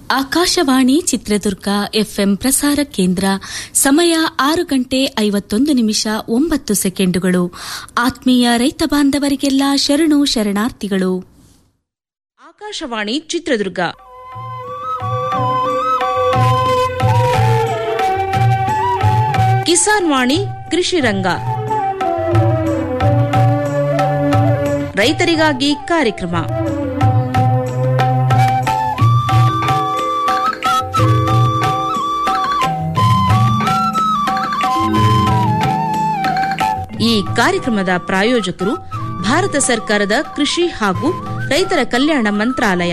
Akashvani Chitradurga FM ಪ್ರಸಾರ ಕೇಂದ್ರ ಸಮಯ ಆರು ಗಂಟೆ ಐವತ್ತೊಂದು ನಿಮಿಷ ಒಂಬತ್ತು ಸೆಕೆಂಡುಗಳು ಆತ್ಮೀಯ ರೈತ ಬಾಂಧವರಿಗೆಲ್ಲ ಶರಣು ಶರಣಾರ್ಥಿಗಳು ಆಕಾಶವಾಣಿ ಚಿತ್ರದುರ್ಗ ಕಿಸಾನ್ ವಾಣಿ ಕೃಷಿ ರಂಗ ರೈತರಿಗಾಗಿ ಕಾರ್ಯಕ್ರಮ ಈ ಕಾರ್ಯಕ್ರಮದ ಪ್ರಾಯೋಜಕರು ಭಾರತ ಸರ್ಕಾರದ ಕೃಷಿ ಹಾಗೂ ರೈತರ ಕಲ್ಯಾಣ ಮಂತ್ರಾಲಯ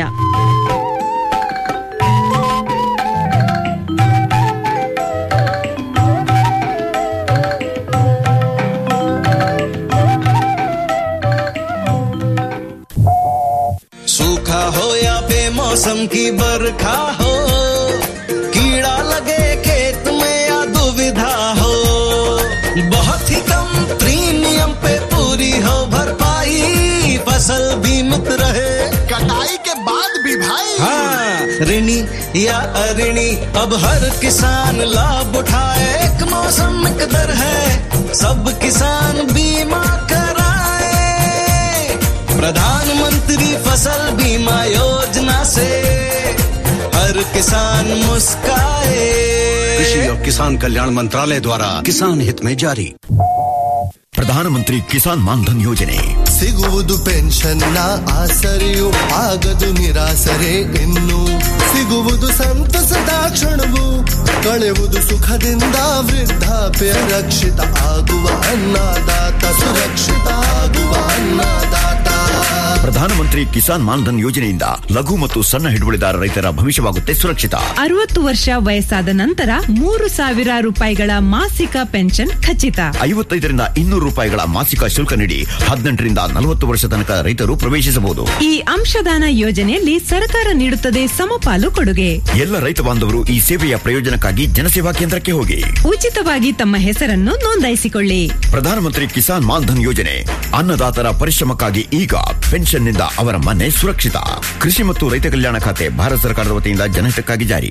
सूखा हो या बेमौसम की बरखा हो कीड़ा लगे खेत में या दुविधा हो बहुत ही कम प्रीमियम पे पूरी हो भरपाई फसल बीमित रहे कटाई के बाद भी भाई हाँ ऋणी या अऋणी अब हर किसान लाभ उठाए एक मौसम एक दर है सब किसान बीमा कराए प्रधानमंत्री फसल बीमा योजना से हर किसान मुस्काए कृषि और किसान कल्याण मंत्रालय द्वारा किसान हित में जारी ಪ್ರಧಾನಮಂತ್ರಿ ಕಿಸಾನ್ ಮಾನ್ಧನ್ ಯೋಜನೆ ಸಿಗುವುದು ಪೆನ್ಷನ್ನ ಆಸರೆಯು ಆಗದು ನಿರಾಸರೆ ಇನ್ನು ಸಿಗುವುದು ಸಂತಸದ ಕ್ಷಣವು ಕಳೆಯುವುದು ಸುಖದಿಂದ ವೃದ್ಧಾಪ್ಯ ರಕ್ಷಿತ ಆಗುವ ಅನ್ನದಾತ ಸುರಕ್ಷಿತ ಆಗುವ ಅನ್ನದಾತ ಪ್ರಧಾನಮಂತ್ರಿ ಕಿಸಾನ್ ಮಾನ್ಧನ್ ಯೋಜನೆಯಿಂದ ಲಘು ಮತ್ತು ಸಣ್ಣ ಹಿಡುವಳಿದಾರ ರೈತರ ಭವಿಷ್ಯವಾಗುತ್ತೆ ಸುರಕ್ಷಿತ ಅರವತ್ತು ವರ್ಷ ವಯಸ್ಸಾದ ನಂತರ ಮೂರು ಸಾವಿರ ರೂಪಾಯಿಗಳ ಮಾಸಿಕ ಪೆನ್ಷನ್ ಖಚಿತ ಐವತ್ತೈದರಿಂದ ಇನ್ನೂರು ರೂಪಾಯಿಗಳ ಮಾಸಿಕ ಶುಲ್ಕ ನೀಡಿ ಹದಿನೆಂಟರಿಂದ ನಲವತ್ತು ವರ್ಷ ತನಕ ರೈತರು ಪ್ರವೇಶಿಸಬಹುದು ಈ ಅಂಶದಾನ ಯೋಜನೆಯಲ್ಲಿ ಸರ್ಕಾರ ನೀಡುತ್ತದೆ ಸಮಪಾಲು ಕೊಡುಗೆ ಎಲ್ಲ ರೈತ ಬಾಂಧವರು ಈ ಸೇವೆಯ ಪ್ರಯೋಜನಕ್ಕಾಗಿ ಜನಸೇವಾ ಕೇಂದ್ರಕ್ಕೆ ಹೋಗಿ ಉಚಿತವಾಗಿ ತಮ್ಮ ಹೆಸರನ್ನು ನೋಂದಾಯಿಸಿಕೊಳ್ಳಿ ಪ್ರಧಾನಮಂತ್ರಿ ಕಿಸಾನ್ ಮಾನ್ಧನ್ ಯೋಜನೆ ಅನ್ನದಾತರ ಪರಿಶ್ರಮಕ್ಕಾಗಿ ಈಗ ಪೆನ್ಷನ್ನಿಂದ ಅವರ ಮನೆ ಸುರಕ್ಷಿತ ಕೃಷಿ ಮತ್ತು ರೈತ ಕಲ್ಯಾಣ ಖಾತೆ ಭಾರತ ಸರ್ಕಾರದ ವತಿಯಿಂದ ಜನಹಿತಕ್ಕಾಗಿ ಜಾರಿ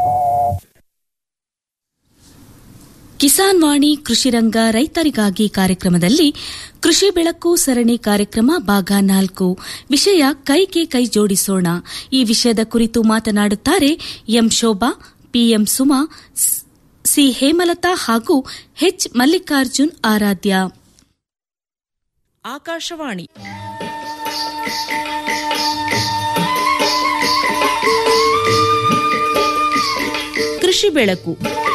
ಕಿಸಾನ್ ವಾಣಿ ಕೃಷಿ ರಂಗ ರೈತರಿಗಾಗಿ ಕಾರ್ಯಕ್ರಮದಲ್ಲಿ ಕೃಷಿ ಬೆಳಕು ಸರಣಿ ಕಾರ್ಯಕ್ರಮ ಭಾಗ ನಾಲ್ಕು ವಿಷಯ ಕೈಗೆ ಕೈ ಜೋಡಿಸೋಣ ಈ ವಿಷಯದ ಕುರಿತು ಮಾತನಾಡುತ್ತಾರೆ ಎಂ ಶೋಭಾ ಪಿಎಂ ಸುಮಾ ಸ್- ಸಿ ಹೇಮಲತಾ ಹಾಗೂ ಎಚ್ ಮಲ್ಲಿಕಾರ್ಜುನ್ ಆರಾಧ್ಯ ಆಕಾಶವಾಣಿ ಕೃಷಿ ಬೆಳಕು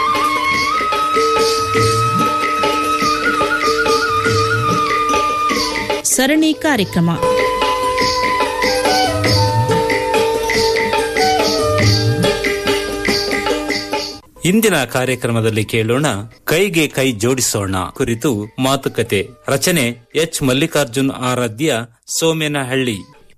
ಸರಣಿ ಕಾರ್ಯಕ್ರಮ ಇಂದಿನ ಕಾರ್ಯಕ್ರಮದಲ್ಲಿ ಕೇಳೋಣ ಕೈಗೆ ಕೈ ಜೋಡಿಸೋಣ ಕುರಿತು ಮಾತುಕತೆ ರಚನೆ ಎಚ್ ಮಲ್ಲಿಕಾರ್ಜುನ್ ಆರಾಧ್ಯ ಸೋಮೇನಹಳ್ಳಿ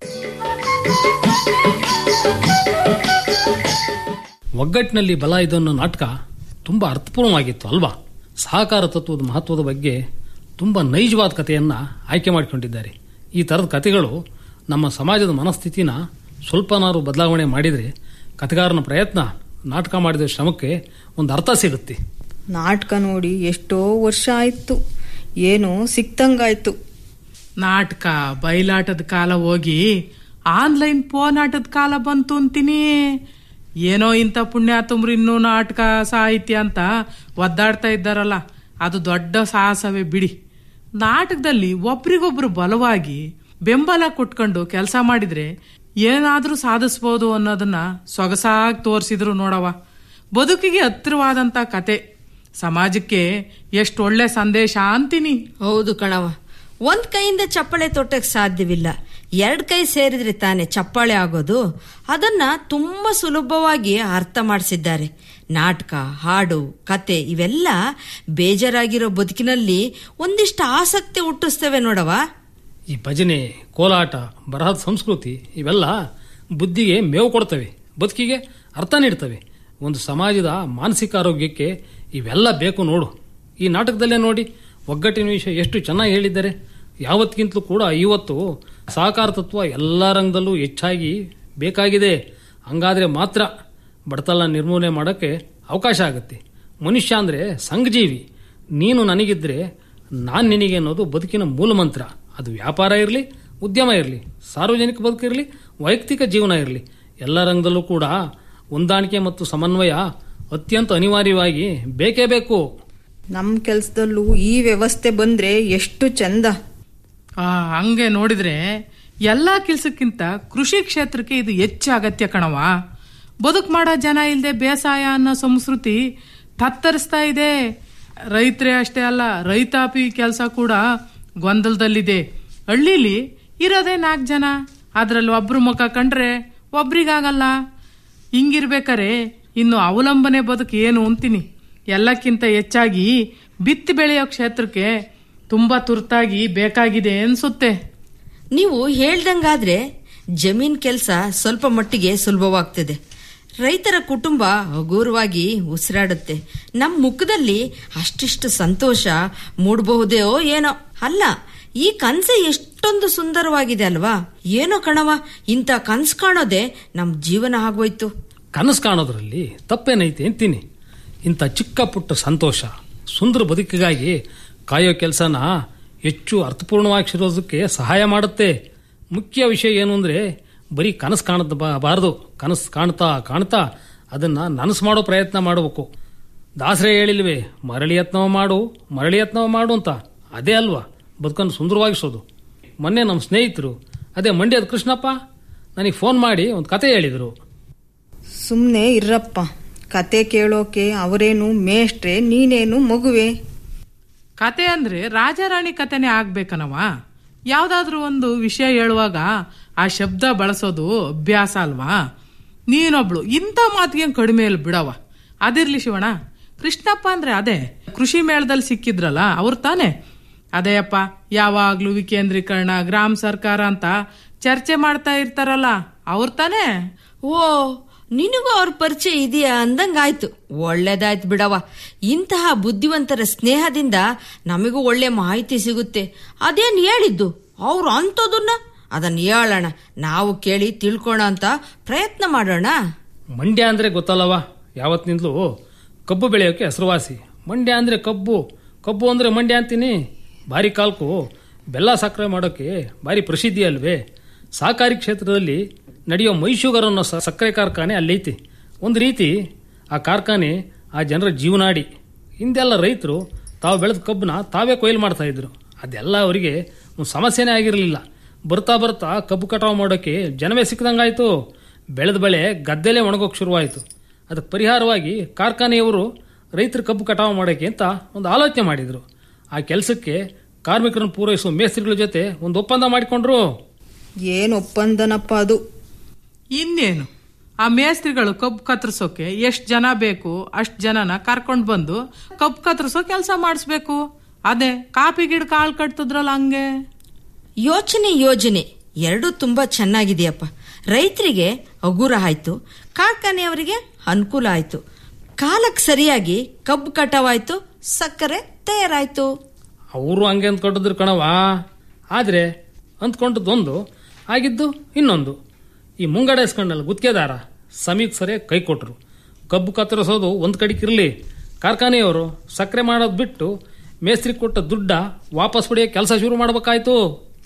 ಒಗ್ಗಟ್ಟಿನಲ್ಲಿ ಬಲ ಇದನ್ನು ನಾಟಕ ತುಂಬ ಅರ್ಥಪೂರ್ಣವಾಗಿತ್ತು ಅಲ್ವಾ ಸಹಕಾರ ತತ್ವದ ಮಹತ್ವದ ಬಗ್ಗೆ ತುಂಬ ನೈಜವಾದ ಕಥೆಯನ್ನು ಆಯ್ಕೆ ಮಾಡಿಕೊಂಡಿದ್ದಾರೆ ಈ ಥರದ ಕಥೆಗಳು ನಮ್ಮ ಸಮಾಜದ ಮನಸ್ಥಿತಿನ ಸ್ವಲ್ಪನಾರು ಬದಲಾವಣೆ ಮಾಡಿದರೆ ಕಥೆಗಾರನ ಪ್ರಯತ್ನ ನಾಟಕ ಮಾಡಿದ ಶ್ರಮಕ್ಕೆ ಒಂದು ಅರ್ಥ ಸಿಗುತ್ತೆ ನಾಟಕ ನೋಡಿ ಎಷ್ಟೋ ವರ್ಷ ಆಯ್ತು ಏನೋ ಸಿಕ್ತಂಗಾಯ್ತು ನಾಟಕ ಬಯಲಾಟದ ಕಾಲ ಹೋಗಿ ಆನ್ಲೈನ್ ಫೋನ್ ಆಟದ ಕಾಲ ಬಂತು ಅಂತೀನಿ ಏನೋ ಇಂಥ ಪುಣ್ಯಾತುಮ್ರು ಇನ್ನೂ ನಾಟಕ ಸಾಹಿತ್ಯ ಅಂತ ಒದ್ದಾಡ್ತಾ ಇದ್ದಾರಲ್ಲ ಅದು ದೊಡ್ಡ ಸಾಹಸವೇ ಬಿಡಿ ನಾಟಕದಲ್ಲಿ ಒಬ್ರಿಗೊಬ್ರು ಬಲವಾಗಿ ಬೆಂಬಲ ಕೊಟ್ಕೊಂಡು ಕೆಲಸ ಮಾಡಿದ್ರೆ ಏನಾದ್ರೂ ಸಾಧಿಸ್ಬೋದು ಅನ್ನೋದನ್ನ ಸೊಗಸಾಗಿ ತೋರಿಸಿದ್ರು ನೋಡವ ಬದುಕಿಗೆ ಹತ್ತಿರವಾದಂತ ಕತೆ ಸಮಾಜಕ್ಕೆ ಎಷ್ಟು ಒಳ್ಳೆ ಸಂದೇಶ ಅಂತೀನಿ ಹೌದು ಕಣವ ಒಂದ್ ಕೈಯಿಂದ ಚಪ್ಪಾಳೆ ತೊಟ್ಟಕ್ ಸಾಧ್ಯವಿಲ್ಲ ಎರಡ್ ಕೈ ಸೇರಿದ್ರೆ ತಾನೇ ಚಪ್ಪಾಳೆ ಆಗೋದು ಅದನ್ನ ತುಂಬಾ ಸುಲಭವಾಗಿ ಅರ್ಥ ಮಾಡಿಸಿದ್ದಾರೆ ನಾಟಕ ಹಾಡು ಕತೆ ಇವೆಲ್ಲ ಬೇಜಾರಾಗಿರೋ ಬದುಕಿನಲ್ಲಿ ಒಂದಿಷ್ಟು ಆಸಕ್ತಿ ಹುಟ್ಟಿಸ್ತೇವೆ ನೋಡವ ಈ ಭಜನೆ ಕೋಲಾಟ ಬರಹದ ಸಂಸ್ಕೃತಿ ಇವೆಲ್ಲ ಬುದ್ಧಿಗೆ ಮೇವು ಕೊಡ್ತವೆ ಬದುಕಿಗೆ ಅರ್ಥ ನೀಡ್ತವೆ ಒಂದು ಸಮಾಜದ ಮಾನಸಿಕ ಆರೋಗ್ಯಕ್ಕೆ ಇವೆಲ್ಲ ಬೇಕು ನೋಡು ಈ ನಾಟಕದಲ್ಲೇ ನೋಡಿ ಒಗ್ಗಟ್ಟಿನ ವಿಷಯ ಎಷ್ಟು ಚೆನ್ನಾಗಿ ಹೇಳಿದ್ದಾರೆ ಯಾವತ್ತಿಗಿಂತಲೂ ಕೂಡ ಇವತ್ತು ಸಹಕಾರ ತತ್ವ ಎಲ್ಲ ರಂಗದಲ್ಲೂ ಹೆಚ್ಚಾಗಿ ಬೇಕಾಗಿದೆ ಹಂಗಾದ್ರೆ ಮಾತ್ರ ಬಡತನ ನಿರ್ಮೂಲನೆ ಮಾಡೋಕ್ಕೆ ಅವಕಾಶ ಆಗುತ್ತೆ ಮನುಷ್ಯ ಅಂದರೆ ಸಂಘಜೀವಿ ನೀನು ನನಗಿದ್ರೆ ನಾನು ನಿನಗೆ ಅನ್ನೋದು ಬದುಕಿನ ಮೂಲ ಮಂತ್ರ ಅದು ವ್ಯಾಪಾರ ಇರಲಿ ಉದ್ಯಮ ಇರಲಿ ಸಾರ್ವಜನಿಕ ಬದುಕಿರಲಿ ವೈಯಕ್ತಿಕ ಜೀವನ ಇರಲಿ ಎಲ್ಲ ರಂಗದಲ್ಲೂ ಕೂಡ ಹೊಂದಾಣಿಕೆ ಮತ್ತು ಸಮನ್ವಯ ಅತ್ಯಂತ ಅನಿವಾರ್ಯವಾಗಿ ಬೇಕೇ ಬೇಕು ನಮ್ಮ ಕೆಲಸದಲ್ಲೂ ಈ ವ್ಯವಸ್ಥೆ ಬಂದ್ರೆ ಎಷ್ಟು ಚಂದ ಆ ಹಂಗೆ ನೋಡಿದ್ರೆ ಎಲ್ಲಾ ಕೆಲ್ಸಕ್ಕಿಂತ ಕೃಷಿ ಕ್ಷೇತ್ರಕ್ಕೆ ಇದು ಹೆಚ್ಚು ಅಗತ್ಯ ಕಣವ ಬದುಕು ಮಾಡೋ ಜನ ಇಲ್ಲದೆ ಬೇಸಾಯ ಅನ್ನೋ ಸಂಸ್ಕೃತಿ ತತ್ತರಿಸ್ತಾ ಇದೆ ರೈತರೇ ಅಷ್ಟೇ ಅಲ್ಲ ರೈತಾಪಿ ಕೆಲಸ ಕೂಡ ಗೊಂದಲದಲ್ಲಿದೆ ಹಳ್ಳಿಲಿ ಇರೋದೇ ನಾಲ್ಕು ಜನ ಅದ್ರಲ್ಲಿ ಒಬ್ರು ಮುಖ ಕಂಡ್ರೆ ಒಬ್ರಿಗಾಗಲ್ಲ ಹಿಂಗಿರ್ಬೇಕಾರೆ ಇನ್ನು ಅವಲಂಬನೆ ಬದುಕು ಏನು ಅಂತೀನಿ ಎಲ್ಲಕ್ಕಿಂತ ಹೆಚ್ಚಾಗಿ ಬಿತ್ತಿ ಬೆಳೆಯೋ ಕ್ಷೇತ್ರಕ್ಕೆ ತುಂಬಾ ತುರ್ತಾಗಿ ಬೇಕಾಗಿದೆ ಅನ್ಸುತ್ತೆ ನೀವು ಹೇಳ್ದಂಗಾದ್ರೆ ಜಮೀನ್ ಕೆಲಸ ಸ್ವಲ್ಪ ಮಟ್ಟಿಗೆ ಸುಲಭವಾಗ್ತದೆ ರೈತರ ಕುಟುಂಬ ಹಗುರವಾಗಿ ಉಸಿರಾಡುತ್ತೆ ನಮ್ಮ ಮುಖದಲ್ಲಿ ಅಷ್ಟಿಷ್ಟು ಸಂತೋಷ ಮೂಡಬಹುದೇಯೋ ಏನೋ ಅಲ್ಲ ಈ ಕನ್ಸೆ ಎಷ್ಟೊಂದು ಸುಂದರವಾಗಿದೆ ಅಲ್ವಾ ಏನೋ ಕಣವ ಇಂಥ ಕನ್ಸು ಕಾಣೋದೇ ನಮ್ಮ ಜೀವನ ಆಗೋಯ್ತು ಕನಸು ಕಾಣೋದ್ರಲ್ಲಿ ತಪ್ಪೇನೈತೆ ಅಂತೀನಿ ಇಂಥ ಚಿಕ್ಕ ಪುಟ್ಟ ಸಂತೋಷ ಸುಂದರ ಬದುಕಿಗಾಗಿ ಕಾಯೋ ಕೆಲಸನ ಹೆಚ್ಚು ಅರ್ಥಪೂರ್ಣವಾಗಿರೋದಕ್ಕೆ ಸಹಾಯ ಮಾಡುತ್ತೆ ಮುಖ್ಯ ವಿಷಯ ಏನು ಅಂದರೆ ಬರೀ ಕನಸು ಕಾಣದ ಬಾರದು ಕನಸು ಕಾಣ್ತಾ ಕಾಣ್ತಾ ಅದನ್ನು ನನಸು ಮಾಡೋ ಪ್ರಯತ್ನ ಮಾಡಬೇಕು ದಾಸರೇ ಹೇಳಿಲ್ವೇ ಮರಳಿ ಯತ್ನವ ಮಾಡು ಮರಳಿ ಯತ್ನವ ಮಾಡು ಅಂತ ಅದೇ ಅಲ್ವಾ ಬದುಕನ್ನು ಸುಂದರವಾಗಿಸೋದು ಮೊನ್ನೆ ನಮ್ಮ ಸ್ನೇಹಿತರು ಅದೇ ಮಂಡ್ಯದ ಕೃಷ್ಣಪ್ಪ ನನಗೆ ಫೋನ್ ಮಾಡಿ ಒಂದು ಕತೆ ಹೇಳಿದರು ಸುಮ್ಮನೆ ಇರ್ರಪ್ಪ ಕತೆ ಕೇಳೋಕೆ ಅವರೇನು ಮೇಷ್ಟ್ರೆ ನೀನೇನು ಮಗುವೆ ಕತೆ ಅಂದ್ರೆ ರಾಜಾರಾಣಿ ಕತೆನೇ ಆಗ್ಬೇಕನವ ಯಾವ್ದಾದ್ರೂ ಒಂದು ವಿಷಯ ಹೇಳುವಾಗ ಆ ಶಬ್ದ ಬಳಸೋದು ಅಭ್ಯಾಸ ಅಲ್ವಾ ನೀನೊಬ್ಳು ಇಂಥ ಮಾತಿಗೆ ಕಡಿಮೆ ಇಲ್ಲ ಬಿಡವ ಅದಿರ್ಲಿ ಶಿವಣ್ಣ ಕೃಷ್ಣಪ್ಪ ಅಂದ್ರೆ ಅದೇ ಕೃಷಿ ಮೇಳದಲ್ಲಿ ಸಿಕ್ಕಿದ್ರಲ್ಲ ಅವ್ರು ತಾನೇ ಅದೇಯಪ್ಪ ಯಾವಾಗ್ಲೂ ವಿಕೇಂದ್ರೀಕರಣ ಗ್ರಾಮ ಸರ್ಕಾರ ಅಂತ ಚರ್ಚೆ ಮಾಡ್ತಾ ಇರ್ತಾರಲ್ಲ ಅವ್ರು ತಾನೇ ಓ ನಿನಗೂ ಅವ್ರ ಪರಿಚಯ ಇದೆಯಾ ಅಂದಂಗಾಯ್ತು ಒಳ್ಳೇದಾಯ್ತು ಬಿಡವ ಇಂತಹ ಬುದ್ಧಿವಂತರ ಸ್ನೇಹದಿಂದ ನಮಗೂ ಒಳ್ಳೆ ಮಾಹಿತಿ ಸಿಗುತ್ತೆ ಅದೇನ್ ಹೇಳಿದ್ದು ಅವ್ರು ಅಂಥದನ್ನ ಅದನ್ನ ಹೇಳೋಣ ನಾವು ಕೇಳಿ ತಿಳ್ಕೋಣ ಅಂತ ಪ್ರಯತ್ನ ಮಾಡೋಣ ಮಂಡ್ಯ ಅಂದ್ರೆ ಗೊತ್ತಲ್ಲವ ಯಾವತ್ತಿನಿಂದಲೂ ಕಬ್ಬು ಬೆಳೆಯೋಕೆ ಹೆಸರುವಾಸಿ ಮಂಡ್ಯ ಅಂದ್ರೆ ಕಬ್ಬು ಕಬ್ಬು ಅಂದ್ರೆ ಮಂಡ್ಯ ಅಂತೀನಿ ಭಾರಿ ಕಾಲ್ಕು ಬೆಲ್ಲ ಸಕ್ಕರೆ ಮಾಡೋಕೆ ಭಾರಿ ಪ್ರಸಿದ್ಧಿ ಅಲ್ವೇ ಸಹಕಾರಿ ಕ್ಷೇತ್ರದಲ್ಲಿ ನಡೆಯೋ ಮೈಶುಗರ್ ಅನ್ನೋ ಸ- ಸಕ್ಕರೆ ಕಾರ್ಖಾನೆ ಅಲ್ಲೈತಿ ಒಂದು ರೀತಿ ಆ ಕಾರ್ಖಾನೆ ಆ ಜನರ ಜೀವನಾಡಿ ಹಿಂದೆಲ್ಲ ರೈತರು ತಾವು ಬೆಳೆದ ಕಬ್ಬನ್ನ ತಾವೇ ಕೊಯ್ಲು ಮಾಡ್ತಾ ಇದ್ರು ಅದೆಲ್ಲ ಅವರಿಗೆ ಒಂದು ಸಮಸ್ಯೆನೇ ಆಗಿರಲಿಲ್ಲ ಬರ್ತಾ ಬರ್ತಾ ಕಬ್ಬು ಕಟಾವು ಮಾಡೋಕೆ ಜನವೇ ಸಿಕ್ಕದಂಗಾಯ್ತು ಬೆಳೆದ ಬೆಳೆ ಗದ್ದೆಲೆ ಒಣಗೋಕೆ ಶುರುವಾಯಿತು ಅದಕ್ಕೆ ಪರಿಹಾರವಾಗಿ ಕಾರ್ಖಾನೆಯವರು ರೈತರ ಕಬ್ಬು ಕಟಾವು ಮಾಡೋಕೆ ಅಂತ ಒಂದು ಆಲೋಚನೆ ಮಾಡಿದರು ಆ ಕೆಲಸಕ್ಕೆ ಕಾರ್ಮಿಕರನ್ನು ಪೂರೈಸುವ ಮೇಸ್ತ್ರಿಗಳ ಜೊತೆ ಒಂದು ಒಪ್ಪಂದ ಮಾಡಿಕೊಂಡ್ರು ಏನ್ ಒಪ್ಪಂದನಪ್ಪ ಅದು ಇನ್ನೇನು ಆ ಮೇಸ್ತ್ರಿಗಳು ಕಬ್ಬು ಕತ್ತರಿಸೋಕೆ ಎಷ್ಟು ಜನ ಬೇಕು ಅಷ್ಟು ಜನನ ಕರ್ಕೊಂಡು ಬಂದು ಕಬ್ಬು ಕತ್ತರಿಸೋ ಕೆಲಸ ಮಾಡಿಸ್ಬೇಕು ಅದೇ ಕಾಪಿ ಗಿಡ ಕಾಳು ಕಟ್ತಿದ್ರಲ್ಲ ಹಂಗೆ ಯೋಚನೆ ಯೋಜನೆ ಎರಡೂ ತುಂಬಾ ಚೆನ್ನಾಗಿದೆಯಪ್ಪ ರೈತರಿಗೆ ಹಗುರ ಆಯ್ತು ಕಾರ್ಖಾನೆಯವರಿಗೆ ಅನುಕೂಲ ಆಯ್ತು ಕಾಲಕ್ಕೆ ಸರಿಯಾಗಿ ಕಬ್ಬು ಕಟಾವಾಯ್ತು ಸಕ್ಕರೆ ತಯಾರಾಯ್ತು ಅವರು ಹಂಗೆ ಅಂದ್ಕೊಂಡಿದ್ರು ಕಣವ ಆದರೆ ಅಂದ್ಕೊಂಡದ್ದೊಂದು ಆಗಿದ್ದು ಇನ್ನೊಂದು ಈ ಮುಂಗಡೆ ಇಸ್ಕೊಂಡಲ್ಲ ಗುತ್ತಿಗೆದಾರ ಸಮೀಕ್ ಸರಿಯಾಗಿ ಕೈ ಕೊಟ್ಟರು ಕಬ್ಬು ಕತ್ತರಿಸೋದು ಒಂದು ಕಡೆಗಿರಲಿ ಕಾರ್ಖಾನೆಯವರು ಸಕ್ಕರೆ ಮಾಡೋದು ಬಿಟ್ಟು ಮೇಸ್ತ್ರಿ ಕೊಟ್ಟ ದುಡ್ಡ ವಾಪಸ್ ಪಡೆಯೋ ಕೆಲಸ ಶುರು ಮಾಡ್ಬೇಕಾಯ್ತು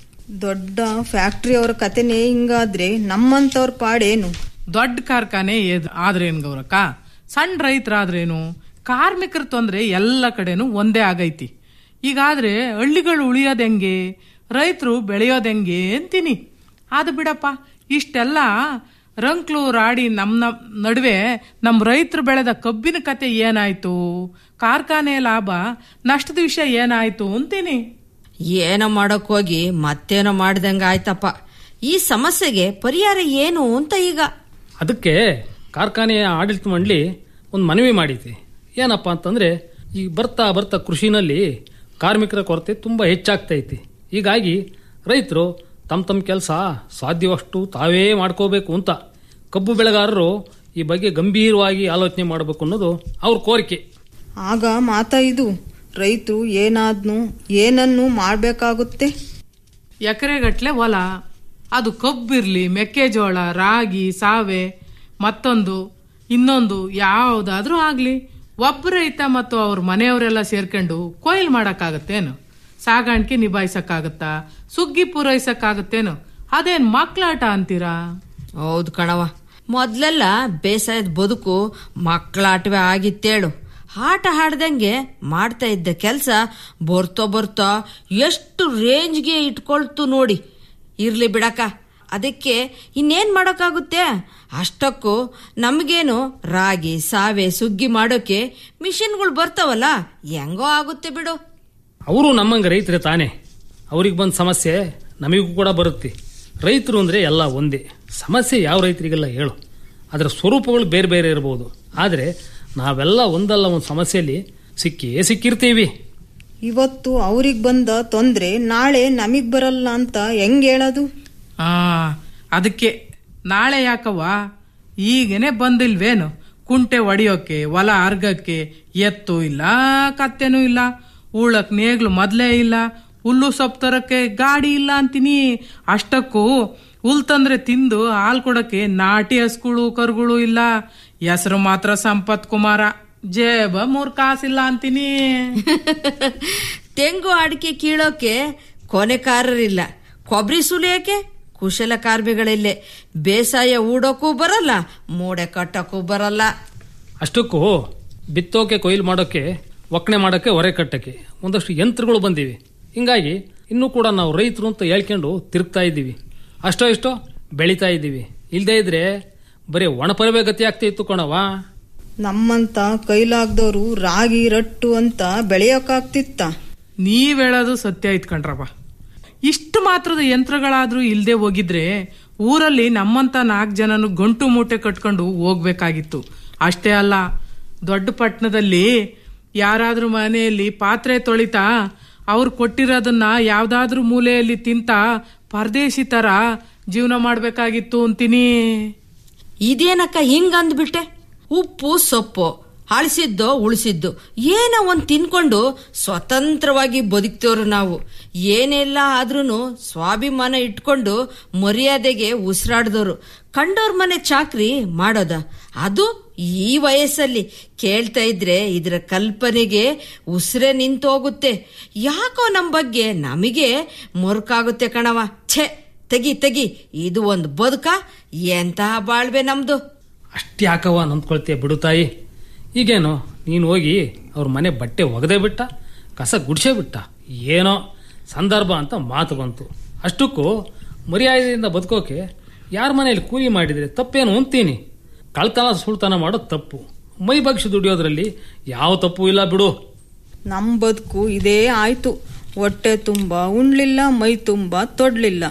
ದೊಡ್ಡ ಫ್ಯಾಕ್ಟ್ರಿ ಅವರ ಕತೆನೇ ಹಿಂಗಾದ್ರೆ ನಮ್ಮಂತವ್ರ ಪಾಡೇನು ದೊಡ್ಡ ಕಾರ್ಖಾನೆ ಏದ್- ಆದ್ರೇನ್ ಗೌರಕ್ಕ ಸಣ್ಣ ರೈತರಾದ್ರೇನು ಕಾರ್ಮಿಕರ ತೊಂದ್ರೆ ಎಲ್ಲ ಕಡೆನೂ ಒಂದೇ ಆಗೈತಿ ಈಗಾದ್ರೆ ಹಳ್ಳಿಗಳು ಉಳಿಯೋದ್ ಹೆಂಗೆ ರೈತರು ಬೆಳೆಯೋದ್ ಹೆಂಗೆ ಅಂತೀನಿ ಅದು ಬಿಡಪ್ಪ ಇಷ್ಟೆಲ್ಲ ರಂಕ್ಲು ರಾಡಿ ನಮ್ ನಮ್ ನಡುವೆ ನಮ್ಮ ರೈತರು ಬೆಳೆದ ಕಬ್ಬಿನ ಕತೆ ಏನಾಯ್ತು ಕಾರ್ಖಾನೆ ಲಾಭ ನಷ್ಟದ ವಿಷಯ ಏನಾಯ್ತು ಅಂತೀನಿ ಏನೋ ಮಾಡೋಕ್ ಹೋಗಿ ಮತ್ತೇನೋ ಮಾಡ್ದಂಗ ಆಯ್ತಪ್ಪ ಈ ಸಮಸ್ಯೆಗೆ ಪರಿಹಾರ ಏನು ಅಂತ ಈಗ ಅದಕ್ಕೆ ಕಾರ್ಖಾನೆಯ ಆಡಳಿತ ಮಂಡಳಿ ಒಂದು ಮನವಿ ಮಾಡೈತಿ ಏನಪ್ಪ ಅಂತಂದ್ರೆ ಈಗ ಬರ್ತಾ ಬರ್ತಾ ಕೃಷಿನಲ್ಲಿ ಕಾರ್ಮಿಕರ ಕೊರತೆ ತುಂಬ ಹೆಚ್ಚಾಗ್ತೈತಿ ಹೀಗಾಗಿ ರೈತರು ತಮ್ಮ ತಮ್ಮ ಕೆಲಸ ಸಾಧ್ಯವಷ್ಟು ತಾವೇ ಮಾಡ್ಕೋಬೇಕು ಅಂತ ಕಬ್ಬು ಬೆಳೆಗಾರರು ಈ ಬಗ್ಗೆ ಗಂಭೀರವಾಗಿ ಆಲೋಚನೆ ಮಾಡಬೇಕು ಅನ್ನೋದು ಅವ್ರ ಕೋರಿಕೆ ಆಗ ಮಾತಾ ಇದು ರೈತರು ಏನಾದ್ನು ಏನನ್ನು ಮಾಡ್ಬೇಕಾಗುತ್ತೆ ಎಕರೆಗಟ್ಲೆ ಹೊಲ ಅದು ಕಬ್ಬಿರ್ಲಿ ಮೆಕ್ಕೆಜೋಳ ರಾಗಿ ಸಾವೆ ಮತ್ತೊಂದು ಇನ್ನೊಂದು ಯಾವುದಾದ್ರೂ ಆಗ್ಲಿ ಒಬ್ಬ ರೈತ ಮತ್ತು ಅವ್ರ ಮನೆಯವರೆಲ್ಲ ಸೇರ್ಕೊಂಡು ಕೊಯ್ಲು ಮಾಡಕ್ಕಾಗತ್ತೇನು ಸಾಗಾಣಿಕೆ ನಿಭಾಯಿಸಕ್ಕಾಗತ್ತಾ ಸುಗ್ಗಿ ಪೂರೈಸಕ್ಕಾಗತ್ತೇನು ಅದೇನ್ ಮಕ್ಳಾಟ ಅಂತೀರಾ ಹೌದು ಕಣವ ಮೊದ್ಲೆಲ್ಲ ಬೇಸಾಯದ ಬದುಕು ಮಕ್ಕಳಾಟವೇ ಆಗಿತ್ತೇಳು ಆಟ ಹಾಡ್ದಂಗೆ ಮಾಡ್ತಾ ಇದ್ದ ಕೆಲಸ ಬರ್ತೋ ಬರ್ತೋ ಎಷ್ಟು ರೇಂಜ್ಗೆ ಇಟ್ಕೊಳ್ತು ನೋಡಿ ಇರ್ಲಿ ಬಿಡಕ ಅದಕ್ಕೆ ಇನ್ನೇನ್ ಮಾಡೋಕ್ಕಾಗುತ್ತೆ ಅಷ್ಟಕ್ಕೂ ನಮಗೇನು ರಾಗಿ ಸಾವೆ ಸುಗ್ಗಿ ಮಾಡೋಕೆ ಮಿಷಿನ್ಗಳು ಬರ್ತಾವಲ್ಲ ಹೆಂಗೋ ಆಗುತ್ತೆ ಬಿಡು ಅವರು ನಮ್ಮಂಗೆ ರೈತರೇ ತಾನೇ ಅವ್ರಿಗೆ ಬಂದ ಸಮಸ್ಯೆ ನಮಗೂ ಕೂಡ ಬರುತ್ತೆ ರೈತರು ಅಂದರೆ ಎಲ್ಲ ಒಂದೇ ಸಮಸ್ಯೆ ಯಾವ ರೈತರಿಗೆಲ್ಲ ಹೇಳು ಅದರ ಸ್ವರೂಪಗಳು ಬೇರೆ ಬೇರೆ ಇರಬಹುದು ಆದರೆ ನಾವೆಲ್ಲ ಒಂದಲ್ಲ ಒಂದು ಸಮಸ್ಯೆಯಲ್ಲಿ ಸಿಕ್ಕಿಯೇ ಸಿಕ್ಕಿರ್ತೀವಿ ಇವತ್ತು ಅವ್ರಿಗೆ ಬಂದ ತೊಂದ್ರೆ ನಾಳೆ ನಮಗ್ ಬರಲ್ಲ ಅಂತ ಹೆಂಗ್ ಹೇಳೋದು ಆ ಅದಕ್ಕೆ ನಾಳೆ ಯಾಕವ್ವ ಈಗೇನೆ ಬಂದಿಲ್ವೇನು ಕುಂಟೆ ಒಡೆಯೋಕೆ ಹೊಲ ಅರ್ಗಕ್ಕೆ ಎತ್ತು ಇಲ್ಲ ಕತ್ತೆನೂ ಇಲ್ಲ ಉಳಕ್ ನೇಗ್ಲು ಮೊದ್ಲೇ ಇಲ್ಲ ಹುಲ್ಲು ಸೊಪ್ಪು ತರಕ್ಕೆ ಗಾಡಿ ಇಲ್ಲ ಅಂತೀನಿ ಅಷ್ಟಕ್ಕೂ ಹುಲ್ ತಂದ್ರೆ ತಿಂದು ಹಾಲ್ ಕೊಡಕ್ಕೆ ನಾಟಿ ಹಸ್ಗಳು ಕರುಗಳು ಇಲ್ಲ ಹೆಸರು ಮಾತ್ರ ಸಂಪತ್ ಕುಮಾರ ಜೇಬ ಮೂರ್ ಕಾಸಿಲ್ಲ ಅಂತೀನಿ ತೆಂಗು ಅಡಿಕೆ ಕೀಳೋಕೆ ಕೊನೆಕಾರರಿಲ್ಲ ಕೊಬ್ಬರಿ ಸುಲಿಯೋಕೆ ಕುಶಲ ಕಾರ್ಮಿಗಳಿಲ್ಲೇ ಬೇಸಾಯ ಊಡೋಕ್ಕೂ ಬರಲ್ಲ ಮೂಡೆ ಕಟ್ಟಕ್ಕೂ ಬರಲ್ಲ ಅಷ್ಟಕ್ಕೂ ಬಿತ್ತೋಕೆ ಕೊಯ್ಲು ಮಾಡೋಕ್ಕೆ ಒಕ್ಕಣೆ ಮಾಡೋಕ್ಕೆ ಹೊರೆ ಕಟ್ಟಕ್ಕೆ ಒಂದಷ್ಟು ಯಂತ್ರಗಳು ಬಂದಿವೆ ಹಿಂಗಾಗಿ ಇನ್ನೂ ಕೂಡ ನಾವು ರೈತರು ಅಂತ ಹೇಳ್ಕೊಂಡು ತಿರುಗ್ತಾ ಇದ್ದೀವಿ ಅಷ್ಟೋ ಇಷ್ಟೋ ಬೆಳೀತಾ ಇದ್ದೀವಿ ಇಲ್ಲದೇ ಇದ್ರೆ ಬರೀ ಒಣಪರವೇ ಗತಿ ಆಗ್ತಾ ಇತ್ತು ಕಣವ ನಮ್ಮಂತ ಕೈಲಾಗ್ದವ್ರು ರಾಗಿ ರಟ್ಟು ಅಂತ ಬೆಳೆಯೋಕಾಗ್ತಿತ್ತ ನೀವ್ ಹೇಳೋದು ಸತ್ಯ ಇತ್ಕಂಡ್ರಪ್ಪ ಇಷ್ಟು ಮಾತ್ರದ ಯಂತ್ರಗಳಾದ್ರೂ ಇಲ್ದೆ ಹೋಗಿದ್ರೆ ಊರಲ್ಲಿ ನಮ್ಮಂತ ನಾಲ್ಕು ಜನನು ಗಂಟು ಮೂಟೆ ಕಟ್ಕೊಂಡು ಹೋಗ್ಬೇಕಾಗಿತ್ತು ಅಷ್ಟೇ ಅಲ್ಲ ದೊಡ್ಡ ಪಟ್ಟಣದಲ್ಲಿ ಯಾರಾದ್ರೂ ಮನೆಯಲ್ಲಿ ಪಾತ್ರೆ ತೊಳಿತಾ ಅವ್ರು ಕೊಟ್ಟಿರೋದನ್ನ ಯಾವ್ದಾದ್ರೂ ಮೂಲೆಯಲ್ಲಿ ತಿಂತ ಪರದೇಶಿ ತರ ಜೀವನ ಮಾಡ್ಬೇಕಾಗಿತ್ತು ಅಂತೀನಿ ಇದೇನಕ್ಕ ಹಿಂಗ್ ಅಂದ್ಬಿಟ್ಟೆ ಉಪ್ಪು ಸೊಪ್ಪು ಅಳಿಸಿದ್ದೋ ಉಳಿಸಿದ್ದು ಏನೋ ಒಂದ್ ತಿನ್ಕೊಂಡು ಸ್ವತಂತ್ರವಾಗಿ ಬದುಕ್ತೇವ್ರು ನಾವು ಏನೆಲ್ಲ ಆದ್ರೂ ಸ್ವಾಭಿಮಾನ ಇಟ್ಕೊಂಡು ಮರ್ಯಾದೆಗೆ ಉಸಿರಾಡ್ದವ್ರು ಕಂಡೋರ್ ಮನೆ ಚಾಕ್ರಿ ಮಾಡೋದ ಅದು ಈ ವಯಸ್ಸಲ್ಲಿ ಕೇಳ್ತಾ ಇದ್ರೆ ಇದರ ಕಲ್ಪನೆಗೆ ಉಸಿರೇ ನಿಂತೋಗುತ್ತೆ ಯಾಕೋ ನಮ್ ಬಗ್ಗೆ ನಮಗೆ ಮುರುಕಾಗುತ್ತೆ ಕಣವ ಛೆ ತೆಗಿ ತೆಗಿ ಇದು ಒಂದು ಬದುಕ ಎಂತಹ ಬಾಳ್ವೆ ನಮ್ದು ಅಷ್ಟ್ಯಾಕವ ನಂಬ್ಕೊಳ್ತೀಯ ಬಿಡು ತಾಯಿ ಈಗೇನು ನೀನು ಹೋಗಿ ಅವ್ರ ಮನೆ ಬಟ್ಟೆ ಒಗದೇ ಬಿಟ್ಟ ಕಸ ಗುಡ್ಸೇ ಬಿಟ್ಟ ಏನೋ ಸಂದರ್ಭ ಅಂತ ಮಾತು ಬಂತು ಅಷ್ಟಕ್ಕೂ ಮರ್ಯಾದೆಯಿಂದ ಬದುಕೋಕೆ ಯಾರ ಮನೆಯಲ್ಲಿ ಕೂಲಿ ಮಾಡಿದ್ರೆ ತಪ್ಪೇನು ಅಂತೀನಿ ಕಳ್ತನ ಸುಳ್ತನ ಮಾಡೋದು ತಪ್ಪು ಮೈ ಬಗ್ಸಿ ದುಡಿಯೋದ್ರಲ್ಲಿ ಯಾವ ತಪ್ಪು ಇಲ್ಲ ಬಿಡು ನಮ್ ಬದುಕು ಇದೇ ಆಯ್ತು ಹೊಟ್ಟೆ ತುಂಬಾ ಉಣ್ಲಿಲ್ಲ ಮೈ ತುಂಬಾ ತೊಡ್ಲಿಲ್ಲ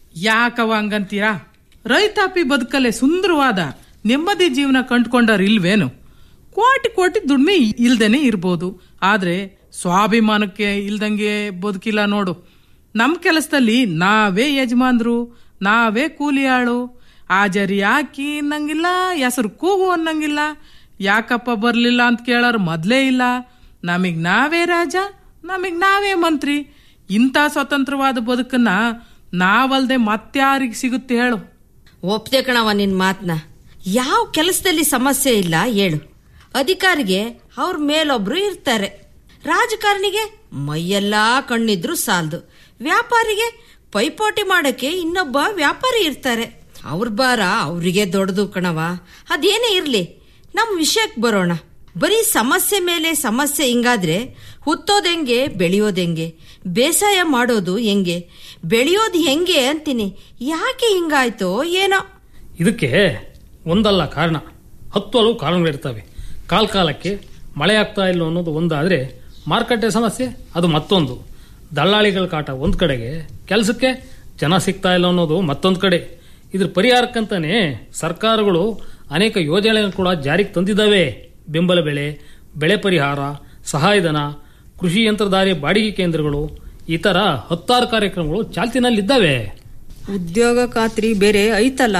ಯಾಕವ ಹಂಗಂತೀರಾ ರೈತಾಪಿ ಬದುಕಲ್ಲೇ ಸುಂದರವಾದ ನೆಮ್ಮದಿ ಜೀವನ ಕಂಡ್ಕೊಂಡಾರ ಇಲ್ವೇನು ಕೋಟಿ ಕೋಟಿ ದುಡ್ಮೆ ಇಲ್ದೇನೆ ಇರ್ಬೋದು ಆದ್ರೆ ಸ್ವಾಭಿಮಾನಕ್ಕೆ ಇಲ್ದಂಗೆ ಬದುಕಿಲ್ಲ ನೋಡು ನಮ್ ಕೆಲಸದಲ್ಲಿ ನಾವೇ ಯಜಮಾನ್ರು ನಾವೇ ಕೂಲಿ ಆಳು ಹಾಜರಿ ಹಾಕಿ ಅನ್ನಂಗಿಲ್ಲ ಹೆಸರು ಕೂಗು ಅನ್ನಂಗಿಲ್ಲ ಯಾಕಪ್ಪ ಬರ್ಲಿಲ್ಲ ಅಂತ ಕೇಳೋರು ಮೊದ್ಲೇ ಇಲ್ಲ ನಮಗ್ ನಾವೇ ರಾಜ ನಮಗ್ ನಾವೇ ಮಂತ್ರಿ ಇಂಥ ಸ್ವತಂತ್ರವಾದ ಬದುಕನ್ನ ನಾವಲ್ದೆ ಮತ್ಯಾರಿಗೆ ಸಿಗುತ್ತೆ ಹೇಳು ಒಪ್ತೆ ಕಣವ ನಿನ್ ಮಾತ್ನ ಯಾವ ಕೆಲಸದಲ್ಲಿ ಸಮಸ್ಯೆ ಇಲ್ಲ ಹೇಳು ಅಧಿಕಾರಿಗೆ ಅವ್ರ ಮೇಲೊಬ್ರು ಇರ್ತಾರೆ ರಾಜಕಾರಣಿಗೆ ಮೈಯೆಲ್ಲಾ ಕಣ್ಣಿದ್ರು ಸಾಲ್ದು ವ್ಯಾಪಾರಿಗೆ ಪೈಪೋಟಿ ಮಾಡಕ್ಕೆ ಇನ್ನೊಬ್ಬ ವ್ಯಾಪಾರಿ ಇರ್ತಾರೆ ಅವ್ರ ಭಾರ ಅವರಿಗೆ ದೊಡ್ಡದು ಕಣವ ಅದೇನೇ ಇರ್ಲಿ ನಮ್ ವಿಷಯಕ್ಕೆ ಬರೋಣ ಬರೀ ಸಮಸ್ಯೆ ಮೇಲೆ ಸಮಸ್ಯೆ ಹಿಂಗಾದ್ರೆ ಹುತ್ತೋದೆಂಗೆ ಬೆಳೆಯೋದೆಂಗೆ ಬೇಸಾಯ ಮಾಡೋದು ಹೆಂಗೆ ಬೆಳೆಯೋದು ಹೆಂಗೆ ಅಂತೀನಿ ಯಾಕೆ ಹಿಂಗಾಯ್ತೋ ಏನೋ ಇದಕ್ಕೆ ಒಂದಲ್ಲ ಕಾರಣ ಹತ್ತು ಹಲವು ಕಾರಣಗಳಿರ್ತವೆ ಕಾಲ ಕಾಲಕ್ಕೆ ಮಳೆ ಆಗ್ತಾ ಇಲ್ಲ ಅನ್ನೋದು ಒಂದಾದರೆ ಮಾರುಕಟ್ಟೆ ಸಮಸ್ಯೆ ಅದು ಮತ್ತೊಂದು ದಳ್ಳಾಳಿಗಳ ಕಾಟ ಒಂದು ಕಡೆಗೆ ಕೆಲಸಕ್ಕೆ ಜನ ಸಿಗ್ತಾ ಇಲ್ಲ ಅನ್ನೋದು ಮತ್ತೊಂದು ಕಡೆ ಇದ್ರ ಪರಿಹಾರಕ್ಕಂತಾನೆ ಸರ್ಕಾರಗಳು ಅನೇಕ ಯೋಜನೆಗಳನ್ನು ಕೂಡ ಜಾರಿಗೆ ತಂದಿದ್ದಾವೆ ಬೆಂಬಲ ಬೆಳೆ ಬೆಳೆ ಪರಿಹಾರ ಸಹಾಯಧನ ಕೃಷಿ ಯಂತ್ರಧಾರಿ ಬಾಡಿಗೆ ಕೇಂದ್ರಗಳು ಈ ಥರ ಹತ್ತಾರು ಕಾರ್ಯಕ್ರಮಗಳು ಚಾಲ್ತಿನಲ್ಲಿದ್ದಾವೆ ಉದ್ಯೋಗ ಖಾತ್ರಿ ಬೇರೆ ಐತಲ್ಲ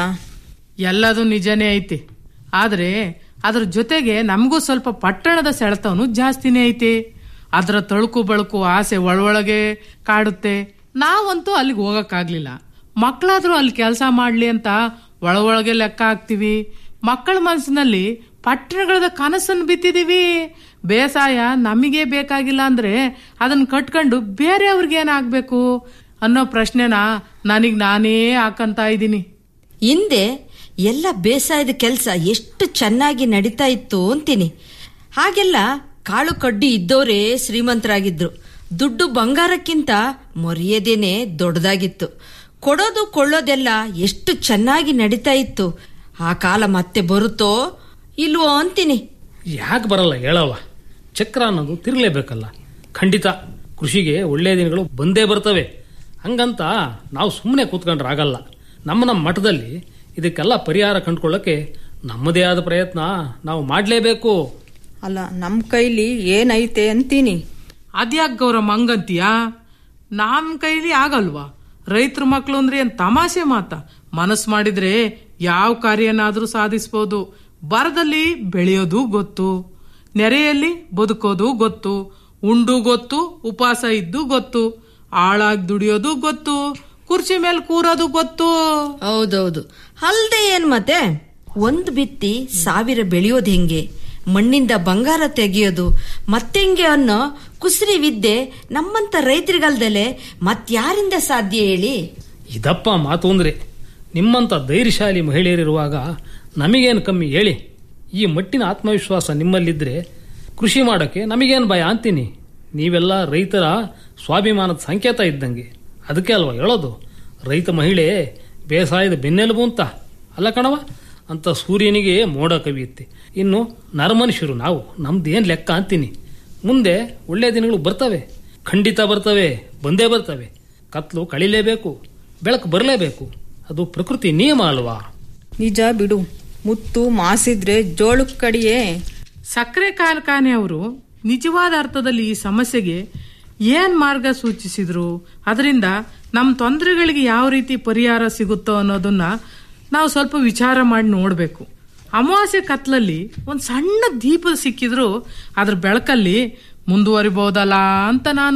ಎಲ್ಲದೂ ನಿಜನೇ ಐತಿ ಆದ್ರೆ ಅದ್ರ ಜೊತೆಗೆ ನಮಗೂ ಸ್ವಲ್ಪ ಪಟ್ಟಣದ ಸೆಳೆತವನು ಜಾಸ್ತಿನೇ ಐತಿ ಅದರ ತಳುಕು ಬಳಕು ಆಸೆ ಒಳೊಳಗೆ ಕಾಡುತ್ತೆ ನಾವಂತೂ ಅಲ್ಲಿಗೆ ಹೋಗಕ್ಕಾಗ್ಲಿಲ್ಲ ಮಕ್ಕಳಾದ್ರೂ ಅಲ್ಲಿ ಕೆಲಸ ಮಾಡ್ಲಿ ಅಂತ ಒಳ ಒಳಗೆ ಲೆಕ್ಕ ಹಾಕ್ತಿವಿ ಮಕ್ಕಳ ಮನಸ್ಸಿನಲ್ಲಿ ಪಟ್ಟಣಗಳದ ಕನಸನ್ನು ಬಿತ್ತಿದೀವಿ ಬೇಸಾಯ ನಮಗೆ ಬೇಕಾಗಿಲ್ಲ ಅಂದ್ರೆ ಅದನ್ನ ಕಟ್ಕೊಂಡು ಬೇರೆಯವ್ರಿಗೆ ಏನಾಗ್ಬೇಕು ಅನ್ನೋ ಪ್ರಶ್ನೆನ ನನಗ್ ನಾನೇ ಹಾಕಂತ ಇದ್ದೀನಿ ಹಿಂದೆ ಎಲ್ಲ ಬೇಸಾಯದ ಕೆಲಸ ಎಷ್ಟು ಚೆನ್ನಾಗಿ ನಡೀತಾ ಇತ್ತು ಅಂತೀನಿ ಹಾಗೆಲ್ಲ ಕಾಳು ಕಡ್ಡಿ ಇದ್ದವರೇ ಶ್ರೀಮಂತರಾಗಿದ್ರು ದುಡ್ಡು ಬಂಗಾರಕ್ಕಿಂತ ಮರ್ಯಾದೆನೆ ದೊಡ್ಡದಾಗಿತ್ತು ಕೊಡೋದು ಕೊಳ್ಳೋದೆಲ್ಲ ಎಷ್ಟು ಚೆನ್ನಾಗಿ ನಡೀತಾ ಇತ್ತು ಆ ಕಾಲ ಮತ್ತೆ ಬರುತ್ತೋ ಇಲ್ವೋ ಅಂತೀನಿ ಯಾಕೆ ಬರಲ್ಲ ಹೇಳವ ಚಕ್ರ ಅನ್ನೋದು ತಿರುಗಲೇಬೇಕಲ್ಲ ಖಂಡಿತ ಕೃಷಿಗೆ ಒಳ್ಳೆಯ ದಿನಗಳು ಬಂದೇ ಬರ್ತವೆ ಹಂಗಂತ ನಾವು ಸುಮ್ಮನೆ ಕೂತ್ಕೊಂಡ್ರೆ ಆಗಲ್ಲ ನಮ್ಮ ನಮ್ಮ ಮಠದಲ್ಲಿ ಇದಕ್ಕೆಲ್ಲ ಪರಿಹಾರ ಕಂಡುಕೊಳ್ಳೋಕೆ ನಮ್ಮದೇ ಆದ ಪ್ರಯತ್ನ ನಾವು ಮಾಡಲೇಬೇಕು ಅಲ್ಲ ನಮ್ ಕೈಲಿ ಏನೈತೆ ಅಂತೀನಿ ಅದ್ಯಾಕ್ ಗೌರಮ್ಮ ಹಂಗಂತೀಯಾ ನಮ್ ಕೈಲಿ ಆಗಲ್ವಾ ರೈತರ ಮಕ್ಳು ಅಂದ್ರೆ ಏನ್ ತಮಾಷೆ ಮಾತ ಮನಸ್ಸು ಮಾಡಿದ್ರೆ ಯಾವ ಕಾರ್ಯನಾದ್ರೂ ಸಾಧಿಸ್ಬೋದು ಬರದಲ್ಲಿ ಬೆಳೆಯೋದು ಗೊತ್ತು ನೆರೆಯಲ್ಲಿ ಬದುಕೋದು ಗೊತ್ತು ಉಂಡು ಗೊತ್ತು ಉಪವಾಸ ಇದ್ದು ಗೊತ್ತು ಆಳಾಗಿ ದುಡಿಯೋದು ಗೊತ್ತು ಕುರ್ಚಿ ಮೇಲೆ ಕೂರೋದು ಗೊತ್ತು ಹೌದೌದು ಅಲ್ದೆ ಏನ್ ಮತ್ತೆ ಒಂದ್ ಬಿತ್ತಿ ಸಾವಿರ ಬೆಳೆಯೋದು ಹೆಂಗೆ ಮಣ್ಣಿಂದ ಬಂಗಾರ ತೆಗೆಯೋದು ಮತ್ತೆಂಗೆ ಅನ್ನೋ ಕುಸ್ರಿ ವಿದ್ಯೆ ನಮ್ಮಂತ ರೈತರಿಗಲ್ದಲೆ ಮತ್ಯಾರಿಂದ ಸಾಧ್ಯ ಹೇಳಿ ಇದಪ್ಪ ಮಾತು ಅಂದ್ರೆ ನಿಮ್ಮಂಥ ಧೈರ್ಯಶಾಲಿ ಮಹಿಳೆಯರಿರುವಾಗ ನಮಗೇನು ಕಮ್ಮಿ ಹೇಳಿ ಈ ಮಟ್ಟಿನ ಆತ್ಮವಿಶ್ವಾಸ ನಿಮ್ಮಲ್ಲಿದ್ದರೆ ಕೃಷಿ ಮಾಡೋಕ್ಕೆ ನಮಗೇನು ಭಯ ಅಂತೀನಿ ನೀವೆಲ್ಲ ರೈತರ ಸ್ವಾಭಿಮಾನದ ಸಂಕೇತ ಇದ್ದಂಗೆ ಅದಕ್ಕೆ ಅಲ್ವಾ ಹೇಳೋದು ರೈತ ಮಹಿಳೆ ಬೇಸಾಯದ ಬೆನ್ನೆಲುಬು ಅಂತ ಅಲ್ಲ ಕಣವ ಅಂತ ಸೂರ್ಯನಿಗೆ ಮೋಡ ಕವಿಯುತ್ತೆ ಇನ್ನು ನರಮನುಷ್ಯರು ನಾವು ನಮ್ದೇನು ಲೆಕ್ಕ ಅಂತೀನಿ ಮುಂದೆ ಒಳ್ಳೆಯ ದಿನಗಳು ಬರ್ತವೆ ಖಂಡಿತ ಬರ್ತವೆ ಬಂದೇ ಬರ್ತವೆ ಕತ್ಲು ಕಳಿಲೇಬೇಕು ಬೆಳಕು ಬರಲೇಬೇಕು ಅದು ಪ್ರಕೃತಿ ನಿಯಮ ಅಲ್ವಾ ನಿಜ ಬಿಡು ಮುತ್ತು ಮಾಸಿದ್ರೆ ಜೋಳಕ್ ಕಡಿಯೇ ಸಕ್ಕರೆ ಕಾರ್ಖಾನೆ ಅವರು ನಿಜವಾದ ಅರ್ಥದಲ್ಲಿ ಈ ಸಮಸ್ಯೆಗೆ ಏನ್ ಮಾರ್ಗ ಸೂಚಿಸಿದ್ರು ಅದರಿಂದ ನಮ್ಮ ತೊಂದರೆಗಳಿಗೆ ಯಾವ ರೀತಿ ಪರಿಹಾರ ಸಿಗುತ್ತೋ ಅನ್ನೋದನ್ನ ನಾವು ಸ್ವಲ್ಪ ವಿಚಾರ ಮಾಡಿ ನೋಡಬೇಕು ಅಮಾವಾಸ್ಯೆ ಕತ್ಲಲ್ಲಿ ಒಂದು ಸಣ್ಣ ದೀಪ ಸಿಕ್ಕಿದ್ರು ಅದ್ರ ಬೆಳಕಲ್ಲಿ ಮುಂದುವರಿಬಹುದಲ್ಲ ಅಂತ ನಾನು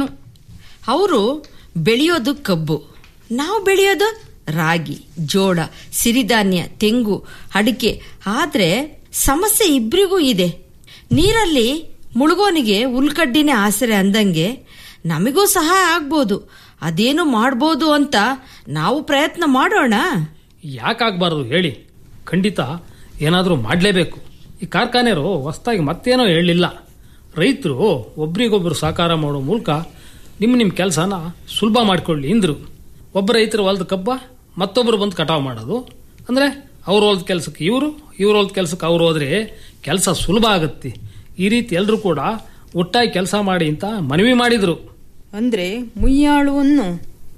ಅವರು ಬೆಳೆಯೋದು ಕಬ್ಬು ನಾವು ಬೆಳೆಯೋದು ರಾಗಿ ಜೋಳ ಸಿರಿಧಾನ್ಯ ತೆಂಗು ಅಡಿಕೆ ಆದ್ರೆ ಸಮಸ್ಯೆ ಇಬ್ರಿಗೂ ಇದೆ ನೀರಲ್ಲಿ ಮುಳುಗೋನಿಗೆ ಉಲ್ಕಡ್ಡಿನೇ ಆಸರೆ ಅಂದಂಗೆ ನಮಗೂ ಸಹ ಆಗ್ಬೋದು ಅದೇನು ಮಾಡ್ಬೋದು ಅಂತ ನಾವು ಪ್ರಯತ್ನ ಮಾಡೋಣ ಯಾಕಾಗಬಾರ್ದು ಹೇಳಿ ಖಂಡಿತ ಏನಾದರೂ ಮಾಡಲೇಬೇಕು ಈ ಕಾರ್ಖಾನೆಯವರು ಹೊಸ್ದಾಗಿ ಮತ್ತೇನೋ ಹೇಳಲಿಲ್ಲ ರೈತರು ಒಬ್ರಿಗೊಬ್ರು ಸಹಕಾರ ಮಾಡೋ ಮೂಲಕ ನಿಮ್ಮ ನಿಮ್ಮ ಕೆಲಸನ ಸುಲಭ ಮಾಡ್ಕೊಳ್ಳಿ ಇಂದ್ರು ಒಬ್ಬ ರೈತರ ಹೊಲದ ಕಬ್ಬ ಮತ್ತೊಬ್ಬರು ಬಂದು ಕಟಾವು ಮಾಡೋದು ಅಂದರೆ ಅವ್ರ ಹೊಲದ ಕೆಲಸಕ್ಕೆ ಇವರು ಇವ್ರ ಹೊಲದ ಕೆಲಸಕ್ಕೆ ಅವ್ರು ಹೋದ್ರೆ ಕೆಲಸ ಸುಲಭ ಆಗುತ್ತೆ ಈ ರೀತಿ ಎಲ್ಲರೂ ಕೂಡ ಒಟ್ಟಾಗಿ ಕೆಲಸ ಮಾಡಿ ಅಂತ ಮನವಿ ಮಾಡಿದ್ರು ಅಂದ್ರೆ ಮುಯ್ಯಾಳುವನ್ನು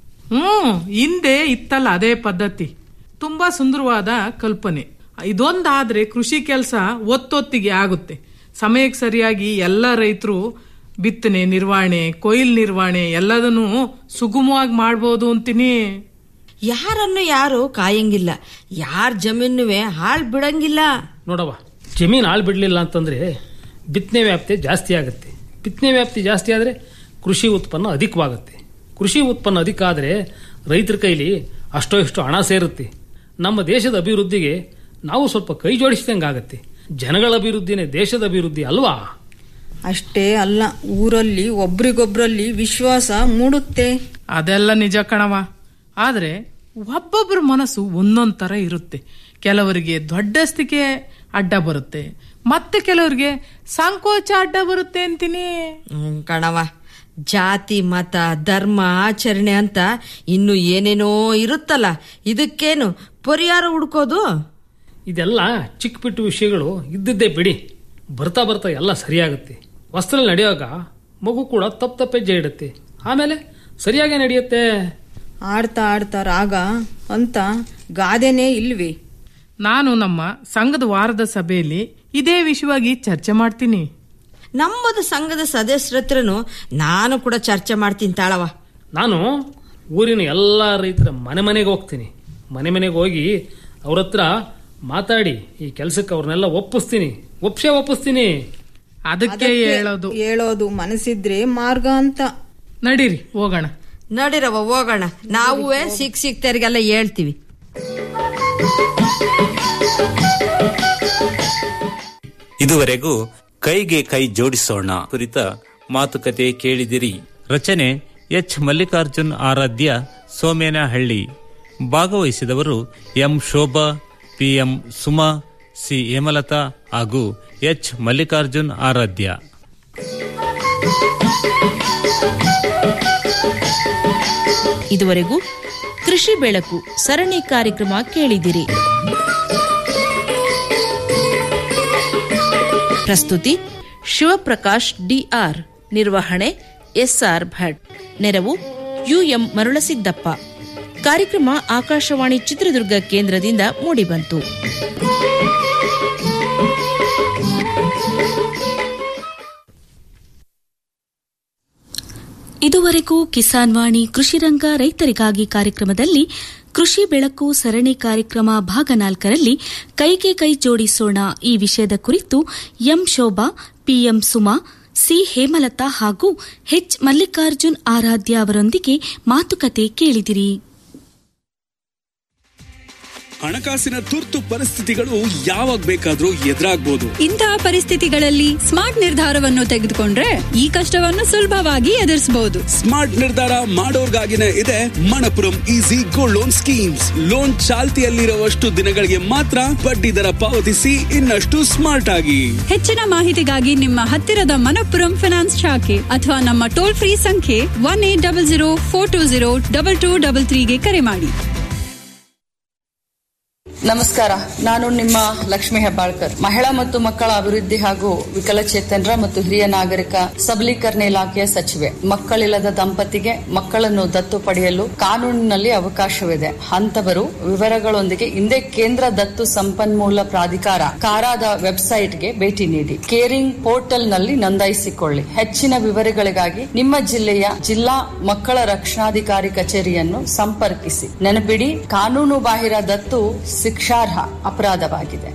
ಹ್ಮ್ ಹಿಂದೆ ಇತ್ತಲ್ಲ ಅದೇ ಪದ್ಧತಿ ತುಂಬಾ ಸುಂದರವಾದ ಕಲ್ಪನೆ ಇದೊಂದಾದ್ರೆ ಕೃಷಿ ಕೆಲಸ ಒತ್ತೊತ್ತಿಗೆ ಆಗುತ್ತೆ ಸಮಯಕ್ಕೆ ಸರಿಯಾಗಿ ಎಲ್ಲ ರೈತರು ಬಿತ್ತನೆ ನಿರ್ವಹಣೆ ಕೊಯ್ಲ್ ನಿರ್ವಹಣೆ ಎಲ್ಲದನ್ನು ಸುಗಮವಾಗಿ ಮಾಡ್ಬೋದು ಅಂತೀನಿ ಯಾರನ್ನು ಯಾರು ಕಾಯಂಗಿಲ್ಲ ಯಾರ ಜಮೀನುವೆ ಹಾಳ್ ಬಿಡಂಗಿಲ್ಲ ನೋಡವ್ವ ಜಮೀನು ಆಳ್ ಬಿಡಲಿಲ್ಲ ಅಂತಂದ್ರೆ ಬಿತ್ತನೆ ವ್ಯಾಪ್ತಿ ಜಾಸ್ತಿ ಆಗುತ್ತೆ ಬಿತ್ತನೆ ವ್ಯಾಪ್ತಿ ಜಾಸ್ತಿ ಆದರೆ ಕೃಷಿ ಉತ್ಪನ್ನ ಅಧಿಕವಾಗುತ್ತೆ ಕೃಷಿ ಉತ್ಪನ್ನ ಅಧಿಕ ಆದರೆ ರೈತರ ಕೈಲಿ ಅಷ್ಟೋ ಇಷ್ಟು ಹಣ ಸೇರುತ್ತೆ ನಮ್ಮ ದೇಶದ ಅಭಿವೃದ್ಧಿಗೆ ನಾವು ಸ್ವಲ್ಪ ಕೈ ಜೋಡಿಸಿದಂಗೆ ಆಗುತ್ತೆ ಜನಗಳ ಅಭಿವೃದ್ಧಿನೇ ದೇಶದ ಅಭಿವೃದ್ಧಿ ಅಲ್ವಾ ಅಷ್ಟೇ ಅಲ್ಲ ಊರಲ್ಲಿ ಒಬ್ರಿಗೊಬ್ರಲ್ಲಿ ವಿಶ್ವಾಸ ಮೂಡುತ್ತೆ ಅದೆಲ್ಲ ನಿಜ ಕಣವ ಆದ್ರೆ ಒಬ್ಬೊಬ್ಬರ ಮನಸ್ಸು ಒಂದೊಂದ್ ತರ ಇರುತ್ತೆ ಕೆಲವರಿಗೆ ದೊಡ್ಡಸ್ತಿಕೆ ಅಡ್ಡ ಬರುತ್ತೆ ಮತ್ತೆ ಕೆಲವರಿಗೆ ಸಂಕೋಚ ಅಡ್ಡ ಬರುತ್ತೆ ಅಂತೀನಿ ಹ್ಮ್, ಕಣವ ಜಾತಿ ಮತ ಧರ್ಮ ಆಚರಣೆ ಅಂತ ಇನ್ನು ಏನೇನೋ ಇರುತ್ತಲ್ಲ ಇದಕ್ಕೇನು ಪರಿಹಾರ ಹುಡ್ಕೋದು ಇದೆಲ್ಲ ಚಿಕ್ಕ ಪುಟ್ಟ ವಿಷಯಗಳು ಇದ್ದಿದ್ದೇ ಬಿಡಿ ಬರ್ತಾ ಬರ್ತಾ ಎಲ್ಲ ಸರಿಯಾಗುತ್ತೆ ವಸ್ತ್ರಲ್ಲಿ ನಡೆಯುವಾಗ ಮಗು ಕೂಡ ತಪ್ಪು ತಪ್ಪೆಜ್ಜೆ ಇಡುತ್ತೆ ಆಮೇಲೆ ಸರಿಯಾಗೇ ನಡೆಯುತ್ತೆ ಆಡ್ತಾ ಆಡ್ತಾ ರಾಗ ಅಂತ ಗಾದೆನೇ ಇಲ್ವಿ ನಾನು ನಮ್ಮ ಸಂಘದ ವಾರದ ಸಭೆಯಲ್ಲಿ ಇದೇ ವಿಷಯವಾಗಿ ಚರ್ಚೆ ಮಾಡ್ತೀನಿ ನಮ್ಮದು ಸಂಘದ ಸದಸ್ಯರ ಹತ್ರನು ನಾನು ಕೂಡ ಚರ್ಚೆ ಮಾಡ್ತೀನಿ ತಾಳವ ನಾನು ಊರಿನ ಎಲ್ಲ ರೈತರ ಮನೆ ಮನೆಗೆ ಹೋಗ್ತೀನಿ ಮನೆ ಮನೆಗೆ ಹೋಗಿ ಅವ್ರ ಹತ್ರ ಮಾತಾಡಿ ಈ ಕೆಲಸಕ್ಕೆ ಅವ್ರನ್ನೆಲ್ಲ ಒಪ್ಪಿಸ್ತೀನಿ ಒಪ್ಸೇ ಒಪ್ಪಿಸ್ತೀನಿ ಅದಕ್ಕೆ ಹೇಳೋದು ಹೇಳೋದು ಮನಸ್ಸಿದ್ರೆ ಮಾರ್ಗ ಅಂತ ನಡೀರಿ ಹೋಗೋಣ ನಡಿರವ ಹೋಗೋಣ ನಾವುವೇ ಸಿಕ್ ಸಿಕ್ತರಿಗೆಲ್ಲ ಹೇಳ್ತೀವಿ ಇದುವರೆಗೂ ಕೈಗೆ ಕೈ ಜೋಡಿಸೋಣ ಕುರಿತ ಮಾತುಕತೆ ಕೇಳಿದಿರಿ ರಚನೆ ಎಚ್ ಮಲ್ಲಿಕಾರ್ಜುನ್ ಆರಾಧ್ಯ ಸೋಮೇನಹಳ್ಳಿ ಭಾಗವಹಿಸಿದವರು M Shobha PM Suma C Hemalatha ಹಾಗೂ ಎಚ್ ಮಲ್ಲಿಕಾರ್ಜುನ್ ಆರಾಧ್ಯ ಇದುವರೆಗೂ ಕೃಷಿ ಬೆಳಕು ಸರಣಿ ಕಾರ್ಯಕ್ರಮ ಕೇಳಿದಿರಿ ಪ್ರಸ್ತುತಿ ಶಿವಪ್ರಕಾಶ್ ಡಿಆರ್ ನಿರ್ವಹಣೆ ಎಸ್ಆರ್ ಭಟ್ ನೆರವು ಯುಎಂ ಮರುಳಸಿದ್ದಪ್ಪ ಕಾರ್ಯಕ್ರಮ ಆಕಾಶವಾಣಿ ಚಿತ್ರದುರ್ಗ ಕೇಂದ್ರದಿಂದ ಮೂಡಿಬಂತು ಇದುವರೆಗೂ ಕಿಸಾನ್ ವಾಣಿ ಕೃಷಿರಂಗ ರೈತರಿಗಾಗಿ ಕಾರ್ಯಕ್ರಮದಲ್ಲಿ ಕೃಷಿ ಬೆಳಕು ಸರಣಿ ಕಾರ್ಯಕ್ರಮ ಭಾಗ ನಾಲ್ಕರಲ್ಲಿ ಕೈಗೆ ಕೈ ಜೋಡಿಸೋಣ ಈ ವಿಷಯದ ಕುರಿತು M Shobha PM Suma C Hemalatha ಹಾಗೂ ಎಚ್ ಮಲ್ಲಿಕಾರ್ಜುನ್ ಆರಾಧ್ಯ ಅವರೊಂದಿಗೆ ಮಾತುಕತೆ ಕೇಳಿದಿರಿ ಹಣಕಾಸಿನ ತುರ್ತು ಪರಿಸ್ಥಿತಿಗಳು ಯಾವಾಗ ಬೇಕಾದ್ರೂ ಎದುರಾಗ್ಬೋದು ಇಂತಹ ಪರಿಸ್ಥಿತಿಗಳಲ್ಲಿ ಸ್ಮಾರ್ಟ್ ನಿರ್ಧಾರವನ್ನು ತೆಗೆದುಕೊಂಡ್ರೆ ಈ ಕಷ್ಟವನ್ನು ಸುಲಭವಾಗಿ ಎದುರಿಸಬಹುದು ಸ್ಮಾರ್ಟ್ ನಿರ್ಧಾರ ಮಾಡೋರ್ಗಾಗಿನೇ ಇದೆ Manappuram easy gold loan schemes loan ಚಾಲ್ತಿಯಲ್ಲಿರುವಷ್ಟು ದಿನಗಳಿಗೆ ಮಾತ್ರ ಬಡ್ಡಿ ದರ ಪಾವತಿಸಿ ಇನ್ನಷ್ಟು ಸ್ಮಾರ್ಟ್ ಆಗಿ ಹೆಚ್ಚಿನ ಮಾಹಿತಿಗಾಗಿ ನಿಮ್ಮ ಹತ್ತಿರದ ಮನಪ್ಪುರಂ ಫಿನಾನ್ಸ್ ಶಾಖೆ ಅಥವಾ ನಮ್ಮ ಟೋಲ್ ಫ್ರೀ ಸಂಖ್ಯೆ one eight double zero four two zero double two double ತ್ರೀಗೆ ಕರೆ ಮಾಡಿ ನಮಸ್ಕಾರ ನಾನು ನಿಮ್ಮ ಲಕ್ಷ್ಮಿ ಹೆಬ್ಬಾಳ್ಕರ್ ಮಹಿಳಾ ಮತ್ತು ಮಕ್ಕಳ ಅಭಿವೃದ್ಧಿ ಹಾಗೂ ವಿಕಲಚೇತನರ ಮತ್ತು ಹಿರಿಯ ನಾಗರಿಕ ಸಬಲೀಕರಣ ಇಲಾಖೆಯ ಸಚಿವೆ ಮಕ್ಕಳಿಲ್ಲದ ದಂಪತಿಗೆ ಮಕ್ಕಳನ್ನು ದತ್ತು ಪಡೆಯಲು ಕಾನೂನಿನಲ್ಲಿ ಅವಕಾಶವಿದೆ ಅಂತವರು ವಿವರಗಳೊಂದಿಗೆ ಹಿಂದೆ ಕೇಂದ್ರ ದತ್ತು ಸಂಪನ್ಮೂಲ ಪ್ರಾಧಿಕಾರ ಕಾರಾದ ವೆಬ್ಸೈಟ್ಗೆ ಭೇಟಿ ನೀಡಿ ಕೇರಿಂಗ್ ಪೋರ್ಟಲ್ನಲ್ಲಿ ನೋಂದಾಯಿಸಿಕೊಳ್ಳಿ ಹೆಚ್ಚಿನ ವಿವರಗಳಿಗಾಗಿ ನಿಮ್ಮ ಜಿಲ್ಲೆಯ ಜಿಲ್ಲಾ ಮಕ್ಕಳ ರಕ್ಷಣಾಧಿಕಾರಿ ಕಚೇರಿಯನ್ನು ಸಂಪರ್ಕಿಸಿ ನೆನಪಿಡಿ ಕಾನೂನು ಬಾಹಿರ ದತ್ತು ಶಿಕ್ಷಾರ್ಹ ಅಪರಾಧವಾಗಿದೆ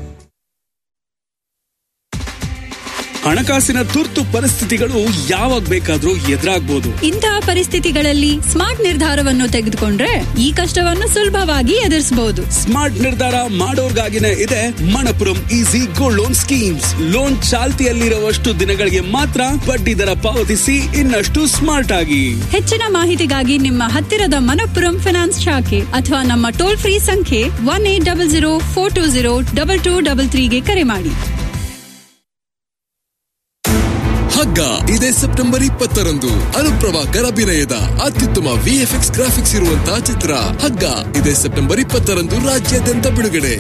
ಹಣಕಾಸಿನ ತುರ್ತು ಪರಿಸ್ಥಿತಿಗಳು ಯಾವಾಗ ಬೇಕಾದ್ರೂ ಎದುರಾಗ್ಬೋದು ಇಂತಹ ಪರಿಸ್ಥಿತಿಗಳಲ್ಲಿ ಸ್ಮಾರ್ಟ್ ನಿರ್ಧಾರವನ್ನು ತೆಗೆದುಕೊಂಡ್ರೆ ಈ ಕಷ್ಟವನ್ನು ಸುಲಭವಾಗಿ ಎದುರಿಸಬಹುದು ಸ್ಮಾರ್ಟ್ ನಿರ್ಧಾರ ಮಾಡೋರ್ಗಾಗಿನೇ ಇದೆ Manappuram easy gold loan schemes loan ಚಾಲ್ತಿಯಲ್ಲಿರುವಷ್ಟು ದಿನಗಳಿಗೆ ಮಾತ್ರ ಬಡ್ಡಿ ದರ ಪಾವತಿಸಿ ಇನ್ನಷ್ಟು ಸ್ಮಾರ್ಟ್ ಆಗಿ ಹೆಚ್ಚಿನ ಮಾಹಿತಿಗಾಗಿ ನಿಮ್ಮ ಹತ್ತಿರದ ಮನಪ್ಪುರಂ ಫಿನಾನ್ಸ್ ಶಾಖೆ ಅಥವಾ ನಮ್ಮ ಟೋಲ್ ಫ್ರೀ ಸಂಖ್ಯೆ one eight double zero four two zero double two double ತ್ರೀಗೆ ಕರೆ ಮಾಡಿ ಹಗ್ಗ ಇದೇ ಸೆಪ್ಟೆಂಬರ್ ಇಪ್ಪತ್ತರಂದು ಅನುಪ್ರಭಾಕರ್ ಅಭಿನಯದ ಅತ್ಯುತ್ತಮ ವಿಎಫ್ಎಕ್ಸ್ ಗ್ರಾಫಿಕ್ಸ್ ಇರುವಂತಹ ಚಿತ್ರ ಹಗ್ಗ ಇದೇ ಸೆಪ್ಟೆಂಬರ್ ಇಪ್ಪತ್ತರಂದು ರಾಜ್ಯಾದ್ಯಂತ ಬಿಡುಗಡೆ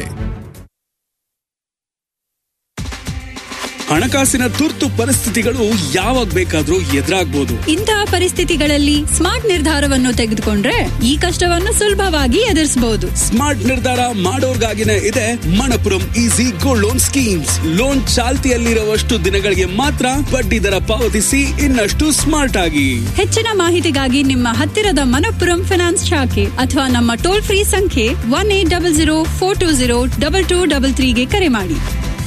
ಹಣಕಾಸಿನ ತುರ್ತು ಪರಿಸ್ಥಿತಿಗಳು ಯಾವಾಗ ಬೇಕಾದ್ರೂ ಎದುರಾಗ್ಬೋದು ಇಂತಹ ಪರಿಸ್ಥಿತಿಗಳಲ್ಲಿ ಸ್ಮಾರ್ಟ್ ನಿರ್ಧಾರವನ್ನು ತೆಗೆದುಕೊಂಡ್ರೆ ಈ ಕಷ್ಟವನ್ನು ಸುಲಭವಾಗಿ ಎದುರಿಸಬಹುದು ಸ್ಮಾರ್ಟ್ ನಿರ್ಧಾರ ಮಾಡೋರ್ಗಾಗಿನೇ ಇದೆ Manappuram easy gold loan schemes loan ಚಾಲ್ತಿಯಲ್ಲಿರುವಷ್ಟು ದಿನಗಳಿಗೆ ಮಾತ್ರ ಬಡ್ಡಿ ದರ ಪಾವತಿಸಿ ಇನ್ನಷ್ಟು ಸ್ಮಾರ್ಟ್ ಆಗಿ ಹೆಚ್ಚಿನ ಮಾಹಿತಿಗಾಗಿ ನಿಮ್ಮ ಹತ್ತಿರದ ಮನಪ್ಪುರಂ ಫಿನಾನ್ಸ್ ಶಾಖೆ ಅಥವಾ ನಮ್ಮ ಟೋಲ್ ಫ್ರೀ ಸಂಖ್ಯೆ one eight double zero four two zero double two double ತ್ರೀಗೆ ಕರೆ ಮಾಡಿ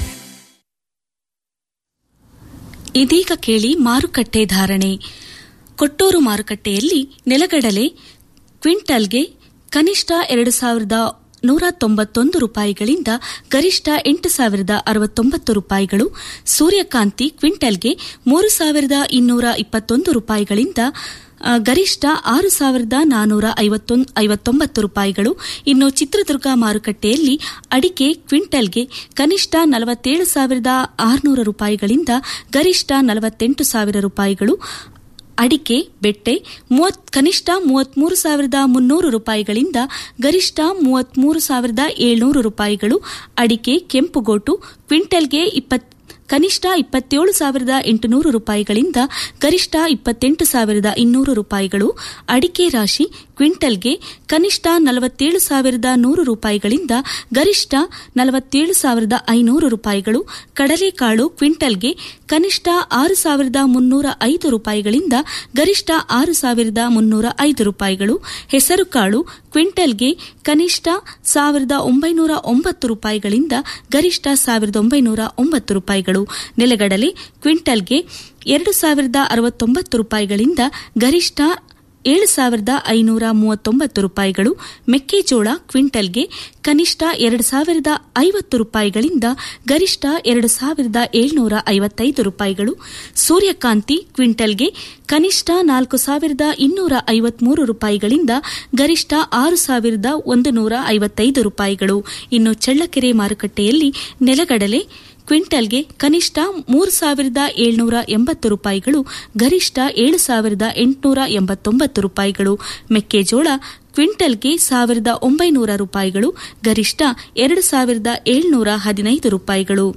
ಇದೀಗ ಕೇಳಿ ಮಾರುಕಟ್ಟೆ ಧಾರಣೆ ಕೊಟ್ಟೂರು ಮಾರುಕಟ್ಟೆಯಲ್ಲಿ ನೆಲಗಡಲೆ ಕ್ವಿಂಟಲ್ಗೆ ಕನಿಷ್ಠ ಎರಡು ಸಾವಿರದ ನೂರ ತೊಂಬತ್ತೊಂದು ರೂಪಾಯಿಗಳಿಂದ ಗರಿಷ್ಠ ಎಂಟು ಸಾವಿರದ ಅರವತ್ತೊಂಬತ್ತು ರೂಪಾಯಿಗಳು ಸೂರ್ಯಕಾಂತಿ ಕ್ವಿಂಟಲ್ಗೆ ಮೂರು ಸಾವಿರದ ಇನ್ನೂರ ಇಪ್ಪತ್ತೊಂದು ರೂಪಾಯಿಗಳಿಂದ ಆ, ಗರಿಷ್ಠ ಆರು ಸಾವಿರದ ನಾನೂರ ಐವತ್ತೊಂಬತ್ತು ರೂಪಾಯಿಗಳು ಇನ್ನು ಚಿತ್ರದುರ್ಗ ಮಾರುಕಟ್ಟೆಯಲ್ಲಿ ಅಡಿಕೆ ಕ್ವಿಂಟಲ್ಗೆ ಕನಿಷ್ಠ ನಲವತ್ತೇಳು ಸಾವಿರದ ಆರುನೂರು ರೂಪಾಯಿಗಳಿಂದ ಗರಿಷ್ಠ ನಲವತ್ತೆಂಟು ಸಾವಿರ ರೂಪಾಯಿಗಳು ಅಡಿಕೆ ಬೆಟ್ಟೆ ಮೂವತ್ ಕನಿಷ್ಠ ಮೂವತ್ಮೂರು ಸಾವಿರದ ಮುನ್ನೂರು ರೂಪಾಯಿಗಳಿಂದ ಗರಿಷ್ಠ ಮೂವತ್ಮೂರು ಸಾವಿರದ ಏಳ್ನೂರು ರೂಪಾಯಿಗಳು ಅಡಿಕೆ ಕೆಂಪುಗೋಟು ಕ್ವಿಂಟಲ್ಗೆ ಇಪ್ಪತ್ ಕನಿಷ್ಠ ಇಪ್ಪತ್ತೇಳು ಸಾವಿರದ ಎಂಟುನೂರು ರೂಪಾಯಿಗಳಿಂದ ಗರಿಷ್ಠ ಇಪ್ಪತ್ತೆಂಟು ಸಾವಿರದ ಇನ್ನೂರು ರೂಪಾಯಿಗಳು ಅಡಿಕೆ ರಾಶಿ ಕ್ವಿಂಟಲ್ಗೆ ಕನಿಷ್ಠ ನಲವತ್ತೇಳು ಸಾವಿರದ ನೂರು ರೂಪಾಯಿಗಳಿಂದ ಗರಿಷ್ಠ ನಲವತ್ತೇಳು ಸಾವಿರದ ಐನೂರು ರೂಪಾಯಿಗಳು ಕಡಲೆಕಾಳು ಕ್ವಿಂಟಲ್ಗೆ ಕನಿಷ್ಠ ಆರು ಸಾವಿರದ ಮುನ್ನೂರ ಐದು ರೂಪಾಯಿಗಳಿಂದ ಗರಿಷ್ಠ ಆರು ಸಾವಿರದ ಮುನ್ನೂರ ಐದು ರೂಪಾಯಿಗಳು ಹೆಸರುಕಾಳು ಕ್ವಿಂಟಲ್ಗೆ ಕನಿಷ್ಠ ಸಾವಿರದ ಒಂಬೈನೂರ ಒಂಬತ್ತು ರೂಪಾಯಿಗಳಿಂದ ಗರಿಷ್ಠ ಸಾವಿರದ ಒಂಬೈನೂರ ಒಂಬತ್ತು ರೂಪಾಯಿಗಳು ನೆಲಗಡಲೆ ಕ್ವಿಂಟಲ್ಗೆ ಎರಡು ಸಾವಿರದ ಅರವತ್ತೊಂಬತ್ತು ರೂಪಾಯಿಗಳಿಂದ ಗರಿಷ್ಠ ಏಳು ಸಾವಿರದ ಐನೂರ ಮೂವತ್ತೊಂಬತ್ತು ರೂಪಾಯಿಗಳು ಮೆಕ್ಕೆಜೋಳ ಕ್ವಿಂಟಲ್ಗೆ ಕನಿಷ್ಠ ಎರಡು ಸಾವಿರದ ಐವತ್ತು ರೂಪಾಯಿಗಳಿಂದ ಗರಿಷ್ಠ ಎರಡು ಸಾವಿರದ ಏಳ್ನೂರ ಐವತ್ತೈದು ರೂಪಾಯಿಗಳು ಸೂರ್ಯಕಾಂತಿ ಕ್ವಿಂಟಲ್ಗೆ ಕನಿಷ್ಠ ನಾಲ್ಕು ಸಾವಿರದ ಇನ್ನೂರ ಐವತ್ಮೂರು ರೂಪಾಯಿಗಳಿಂದ ಗರಿಷ್ಠ ಆರು ಸಾವಿರದ ಒಂದು ನೂರ ಐವತ್ತೈದು ರೂಪಾಯಿಗಳು ಇನ್ನು ಚಳ್ಳಕೆರೆ ಮಾರುಕಟ್ಟೆಯಲ್ಲಿ ನೆಲಗಡಲೆ ಕ್ವಿಂಟಲ್ಗೆ ಕನಿಷ್ಠ ಮೂರು ಸಾವಿರದ ಏಳ್ನೂರ ಎಂಬತ್ತು ರೂಪಾಯಿಗಳು ಗರಿಷ್ಠ ಏಳು ಸಾವಿರದ ಎಂಟುನೂರ ಎಂಬತ್ತೊಂಬತ್ತು ರೂಪಾಯಿಗಳು ಮೆಕ್ಕೆಜೋಳ ಕ್ವಿಂಟಲ್ಗೆ ಸಾವಿರದ ಒಂಬೈನೂರ ರೂಪಾಯಿಗಳು ಗರಿಷ್ಠ ಎರಡು ಸಾವಿರದ ಏಳ್ನೂರ ಹದಿನೈದು ರೂಪಾಯಿಗಳು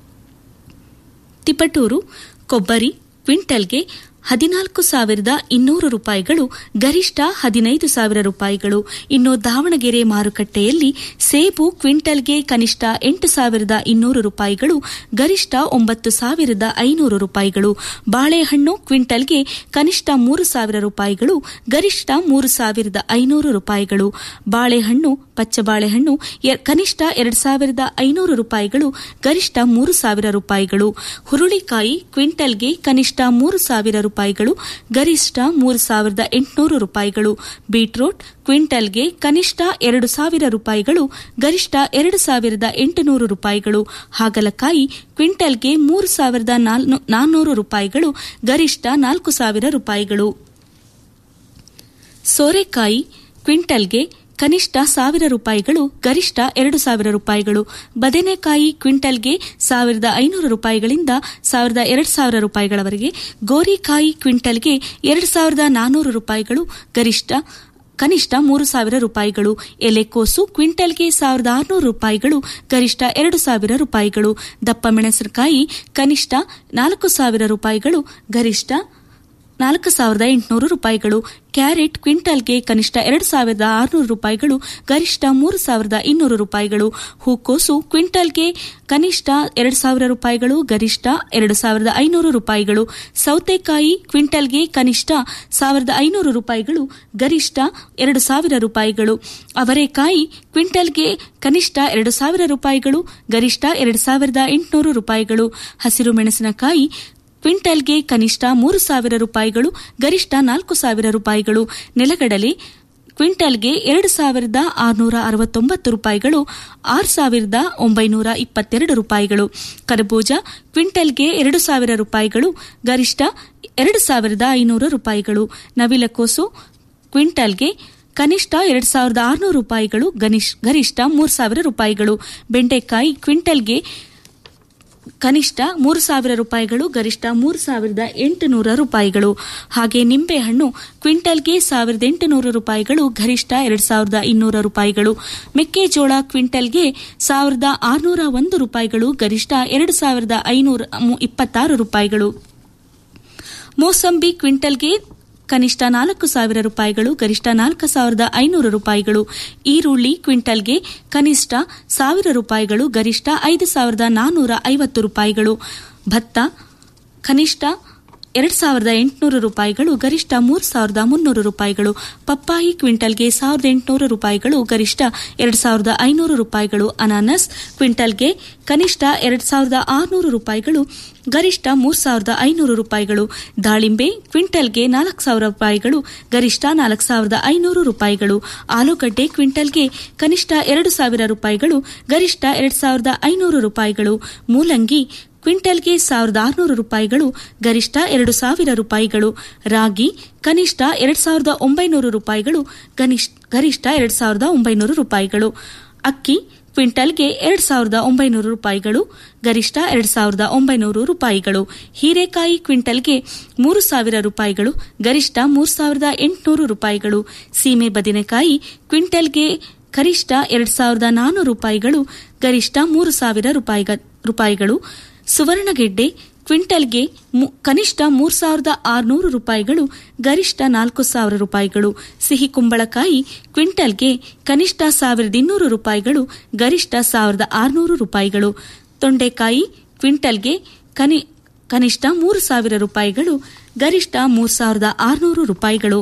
ತಿಪಟೂರು ಕೊಬ್ಬರಿ ಕ್ವಿಂಟಲ್ಗೆ ಹದಿನಾಲ್ಕು ಸಾವಿರದ ಇನ್ನೂರು ರೂಪಾಯಿಗಳು ಗರಿಷ್ಠ ಹದಿನೈದು ಸಾವಿರ ರೂಪಾಯಿಗಳು ಇನ್ನು ದಾವಣಗೆರೆ ಮಾರುಕಟ್ಟೆಯಲ್ಲಿ ಸೇಬು ಕ್ವಿಂಟಲ್ಗೆ ಕನಿಷ್ಠ ಎಂಟು ಸಾವಿರದ ಇನ್ನೂರು ರೂಪಾಯಿಗಳು ಗರಿಷ್ಠ ಒಂಬತ್ತು ಸಾವಿರದ ಐನೂರು ರೂಪಾಯಿಗಳು ಬಾಳೆಹಣ್ಣು ಕ್ವಿಂಟಲ್ಗೆ ಕನಿಷ್ಠ ಮೂರು ಸಾವಿರ ರೂಪಾಯಿಗಳು ಗರಿಷ್ಠ ಮೂರು ಸಾವಿರದ ಐನೂರು ರೂಪಾಯಿಗಳು ಬಾಳೆಹಣ್ಣು ಪಚ್ಚ ಬಾಳೆಹಣ್ಣು ಎ- ಕನಿಷ್ಠ ಎರಡು ಸಾವಿರದ ಐನೂರು ರೂಪಾಯಿಗಳು ಗರಿಷ್ಠ ಮೂರು ಸಾವಿರ ರೂಪಾಯಿಗಳು ಹುರುಳಿಕಾಯಿ ಕ್ವಿಂಟಲ್ಗೆ ಕನಿಷ್ಠ ಮೂರು ಸಾವಿರ ರೂಪಾಯಿಗಳು ಗರಿಷ್ಠ ಮೂರು ಸಾವಿರದ ಎಂಟುನೂರು ರೂಪಾಯಿಗಳು ಬೀಟ್ರೂಟ್ ಕ್ವಿಂಟಲ್ಗೆ ಕನಿಷ್ಠ ಎರಡು ಸಾವಿರ ರೂಪಾಯಿಗಳು ಗರಿಷ್ಠ ಎರಡು ಸಾವಿರದ ಎಂಟುನೂರು ರೂಪಾಯಿಗಳು ಹಾಗಲಕಾಯಿ ಕ್ವಿಂಟಲ್ಗೆ ಮೂರು ಸಾವಿರದ ನಾನ್ನೂರು ರೂಪಾಯಿಗಳು ಗರಿಷ್ಠ ನಾಲ್ಕು ಸಾವಿರ ರೂಪಾಯಿಗಳು ಸೋರೆಕಾಯಿ ಕ್ವಿಂಟಲ್ಗೆ ಕನಿಷ್ಠ ಸಾವಿರ ರೂಪಾಯಿಗಳು ಗರಿಷ್ಠ ಎರಡು ಸಾವಿರ ರೂಪಾಯಿಗಳು ಬದನೆಕಾಯಿ ಕ್ವಿಂಟಲ್ಗೆ ಸಾವಿರದ ಐನೂರು ರೂಪಾಯಿಗಳಿಂದ ಸಾವಿರದ ಎರಡು ಸಾವಿರ ರೂಪಾಯಿಗಳವರೆಗೆ ಗೋರಿಕಾಯಿ ಕ್ವಿಂಟಲ್ಗೆ ಎರಡು ಸಾವಿರದ ನಾನ್ನೂರು ರೂಪಾಯಿಗಳು ಗರಿಷ್ಠ ಕನಿಷ್ಠ ಮೂರು ಸಾವಿರ ರೂಪಾಯಿಗಳು ಎಲೆಕೋಸು ಕ್ವಿಂಟಲ್ಗೆ ಸಾವಿರದ ಆರುನೂರು ರೂಪಾಯಿಗಳು ಗರಿಷ್ಠ ಎರಡು ಸಾವಿರ ರೂಪಾಯಿಗಳು ದಪ್ಪ ಮೆಣಸಿನಕಾಯಿ ಕನಿಷ್ಠ ನಾಲ್ಕು ಸಾವಿರ ರೂಪಾಯಿಗಳು ಗರಿಷ್ಠ ನಾಲ್ಕು ಸಾವಿರದ ಎಂಟುನೂರು ರೂಪಾಯಿಗಳು ಕ್ಯಾರೆಟ್ ಕ್ವಿಂಟಲ್ಗೆ ಕನಿಷ್ಠ ಎರಡು ಸಾವಿರದ ಆರುನೂರು ರೂಪಾಯಿಗಳು ಗರಿಷ್ಠ ಮೂರು ಸಾವಿರದ ಇನ್ನೂರು ರೂಪಾಯಿಗಳು ಹೂಕೋಸು ಕ್ವಿಂಟಲ್ಗೆ ಕನಿಷ್ಠ ಎರಡು ಸಾವಿರ ರೂಪಾಯಿಗಳು ಗರಿಷ್ಠ ಎರಡು ಸಾವಿರದ ಐನೂರು ರೂಪಾಯಿಗಳು ಸೌತೆಕಾಯಿ ಕ್ವಿಂಟಲ್ಗೆ ಕನಿಷ್ಠ ಸಾವಿರದ ಐನೂರು ರೂಪಾಯಿಗಳು ಗರಿಷ್ಠ ಎರಡು ಸಾವಿರ ರೂಪಾಯಿಗಳು ಅವರೆಕಾಯಿ ಕ್ವಿಂಟಲ್ಗೆ ಕನಿಷ್ಠ ಎರಡು ಸಾವಿರ ರೂಪಾಯಿಗಳು ಗರಿಷ್ಠ ಎರಡು ಸಾವಿರದ ಎಂಟುನೂರು ರೂಪಾಯಿಗಳು ಹಸಿರು ಮೆಣಸಿನಕಾಯಿ ಕ್ವಿಂಟಲ್ಗೆ ಕನಿಷ್ಠ ಮೂರು ಸಾವಿರ ರೂಪಾಯಿಗಳು ಗರಿಷ್ಠ ನಾಲ್ಕು ಸಾವಿರ ರೂಪಾಯಿಗಳು ನೆಲಗಡಲೆ ಕ್ವಿಂಟಲ್ಗೆ ಎರಡು ಸಾವಿರದ ಆರುನೂರ ಅರವತ್ತೊಂಬತ್ತು ರೂಪಾಯಿಗಳು ಆರು ಸಾವಿರದ ಒಂಬೈನೂರ ಇಪ್ಪತ್ತೆರಡು ರೂಪಾಯಿಗಳು ಕರಬೂಜ ಕ್ವಿಂಟಲ್ಗೆ ಎರಡು ಸಾವಿರ ರೂಪಾಯಿಗಳು ಗರಿಷ್ಠ ಎರಡು ಸಾವಿರದ ಐನೂರು ರೂಪಾಯಿಗಳು ನವಿಲಕೋಸು ಕ್ವಿಂಟಲ್ಗೆ ಕನಿಷ್ಠ ಎರಡು ಸಾವಿರದ ಆರುನೂರು ರೂಪಾಯಿಗಳು ಗನಿಷ್- ಗರಿಷ್ಠ ಮೂರು ಸಾವಿರ ರೂಪಾಯಿಗಳು ಬೆಂಡೆಕಾಯಿ ಕ್ವಿಂಟಲ್ಗೆ ಕನಿಷ್ಠ ಮೂರು ಸಾವಿರ ರೂಪಾಯಿಗಳು ಗರಿಷ್ಠ ಮೂರು ಸಾವಿರದ ಎಂಟುನೂರ ರೂಪಾಯಿಗಳು ಹಾಗೆ ನಿಂಬೆಹಣ್ಣು ಕ್ವಿಂಟಲ್ಗೆ ಸಾವಿರದ ಎಂಟುನೂರು ರೂಪಾಯಿಗಳು ಗರಿಷ್ಠ ಎರಡು ಸಾವಿರದ ಇನ್ನೂರ ರೂಪಾಯಿಗಳು ಮೆಕ್ಕೆಜೋಳ ಕ್ವಿಂಟಲ್ಗೆ ಸಾವಿರದ ಆರುನೂರ ಒಂದು ರೂಪಾಯಿಗಳು ಗರಿಷ್ಠ ಎರಡು ಸಾವಿರದ ಐನೂರ ಇಪ್ಪತ್ತಾರು ರೂಪಾಯಿಗಳು ಮೋಸಂಬಿ ಕ್ವಿಂಟಲ್ಗೆ ಕನಿಷ್ಠ ನಾಲ್ಕು ಸಾವಿರ ರೂಪಾಯಿಗಳು ಗರಿಷ್ಠ ನಾಲ್ಕು ಸಾವಿರದ ಐನೂರು ರೂಪಾಯಿಗಳು ಈರುಳ್ಳಿ ಕ್ವಿಂಟಲ್ಗೆ ಕನಿಷ್ಠ ಸಾವಿರ ರೂಪಾಯಿಗಳು ಗರಿಷ್ಠ ಐದು ಸಾವಿರದ ನಾನ್ನೂರ ಐವತ್ತು ರೂಪಾಯಿಗಳು ಭತ್ತ ಕನಿಷ್ಠ ಎರಡು ಸಾವಿರದ ಎಂಟುನೂರು ರೂಪಾಯಿಗಳು ಗರಿಷ್ಠ ಮೂರು ಸಾವಿರದ ಮುನ್ನೂರು ರೂಪಾಯಿಗಳು ಪಪ್ಪಾಯಿ ಕ್ವಿಂಟಲ್ಗೆ ಸಾವಿರದ ಎಂಟುನೂರು ರೂಪಾಯಿಗಳು ಗರಿಷ್ಠ ಎರಡು ಸಾವಿರದ ಐನೂರು ರೂಪಾಯಿಗಳು ಅನಾನಸ್ ಕ್ವಿಂಟಲ್ಗೆ ಕನಿಷ್ಠ ಎರಡು ಸಾವಿರದ ಆರುನೂರು ರೂಪಾಯಿಗಳು ಗರಿಷ್ಠ ಮೂರು ಸಾವಿರದ ಐನೂರು ರೂಪಾಯಿಗಳು ದಾಳಿಂಬೆ ಕ್ವಿಂಟಲ್ಗೆ ನಾಲ್ಕು ಸಾವಿರ ರೂಪಾಯಿಗಳು ಗರಿಷ್ಠ ನಾಲ್ಕು ಸಾವಿರದ ಐನೂರು ರೂಪಾಯಿಗಳು ಆಲೂಗಡ್ಡೆ ಕ್ವಿಂಟಲ್ಗೆ ಕನಿಷ್ಠ ಎರಡು ಸಾವಿರ ರೂಪಾಯಿಗಳು ಗರಿಷ್ಠ ಎರಡು ಸಾವಿರದ ಐನೂರು ರೂಪಾಯಿಗಳು ಮೂಲಂಗಿ ಕ್ವಿಂಟಲ್ಗೆ ಸಾವಿರದ ಆರುನೂರು ರೂಪಾಯಿಗಳು ಗರಿಷ್ಠ ಎರಡು ಸಾವಿರ ರೂಪಾಯಿಗಳು ರಾಗಿ ಕನಿಷ್ಠ ಎರಡು ಸಾವಿರದ ಒಂಬೈನೂರು ರೂಪಾಯಿಗಳು ಗನಿಷ್- ಗರಿಷ್ಠ ಎರಡು ಸಾವಿರದ ಒಂಬೈನೂರು ರೂಪಾಯಿಗಳು ಅಕ್ಕಿ ಕ್ವಿಂಟಲ್ಗೆ ಎರಡು ಸಾವಿರದ ಒಂಬೈನೂರು ರೂಪಾಯಿಗಳು ಗರಿಷ್ಠ ಎರಡು ಸಾವಿರದ ಒಂಬೈನೂರು ರೂಪಾಯಿಗಳು ಹೀರೆಕಾಯಿ ಕ್ವಿಂಟಲ್ಗೆ ಮೂರು ಸಾವಿರ ರೂಪಾಯಿಗಳು ಗರಿಷ್ಠ ಮೂರು ಸಾವಿರದ ಎಂಟುನೂರು ರೂಪಾಯಿಗಳು ಸೀಮೆ ಬದನೆಕಾಯಿ ಕ್ವಿಂಟಲ್ಗೆ ಗರಿಷ್ಠ ಎರಡು ಸಾವಿರದ ನಾನ್ನೂರು ರೂಪಾಯಿಗಳು ಗರಿಷ್ಠ ಮೂರು ಸಾವಿರ ರೂಪಾಯಿಗ- ರೂಪಾಯಿಗಳು ಸುವರ್ಣಗೆಡ್ಡೆ ಕ್ವಿಂಟಲ್ಗೆ ಮು- ಕನಿಷ್ಠ ಮೂರು ಸಾವಿರದ ಆರುನೂರು ರೂಪಾಯಿಗಳು ಗರಿಷ್ಠ ನಾಲ್ಕು ಸಾವಿರ ರೂಪಾಯಿಗಳು ಸಿಹಿ ಕುಂಬಳಕಾಯಿ ಕ್ವಿಂಟಲ್ಗೆ ಕನಿಷ್ಠ ಸಾವಿರದ ಇನ್ನೂರು ರೂಪಾಯಿಗಳು ಗರಿಷ್ಠ ಸಾವಿರದ ಆರುನೂರು ರೂಪಾಯಿಗಳು ತೊಂಡೆಕಾಯಿ ಕ್ವಿಂಟಲ್ಗೆ ಕನಿ ಕನಿಷ್ಠ ಮೂರು ಸಾವಿರ ರೂಪಾಯಿಗಳು ಗರಿಷ್ಠ ಮೂರು ಸಾವಿರದ ಆರುನೂರು ರೂಪಾಯಿಗಳು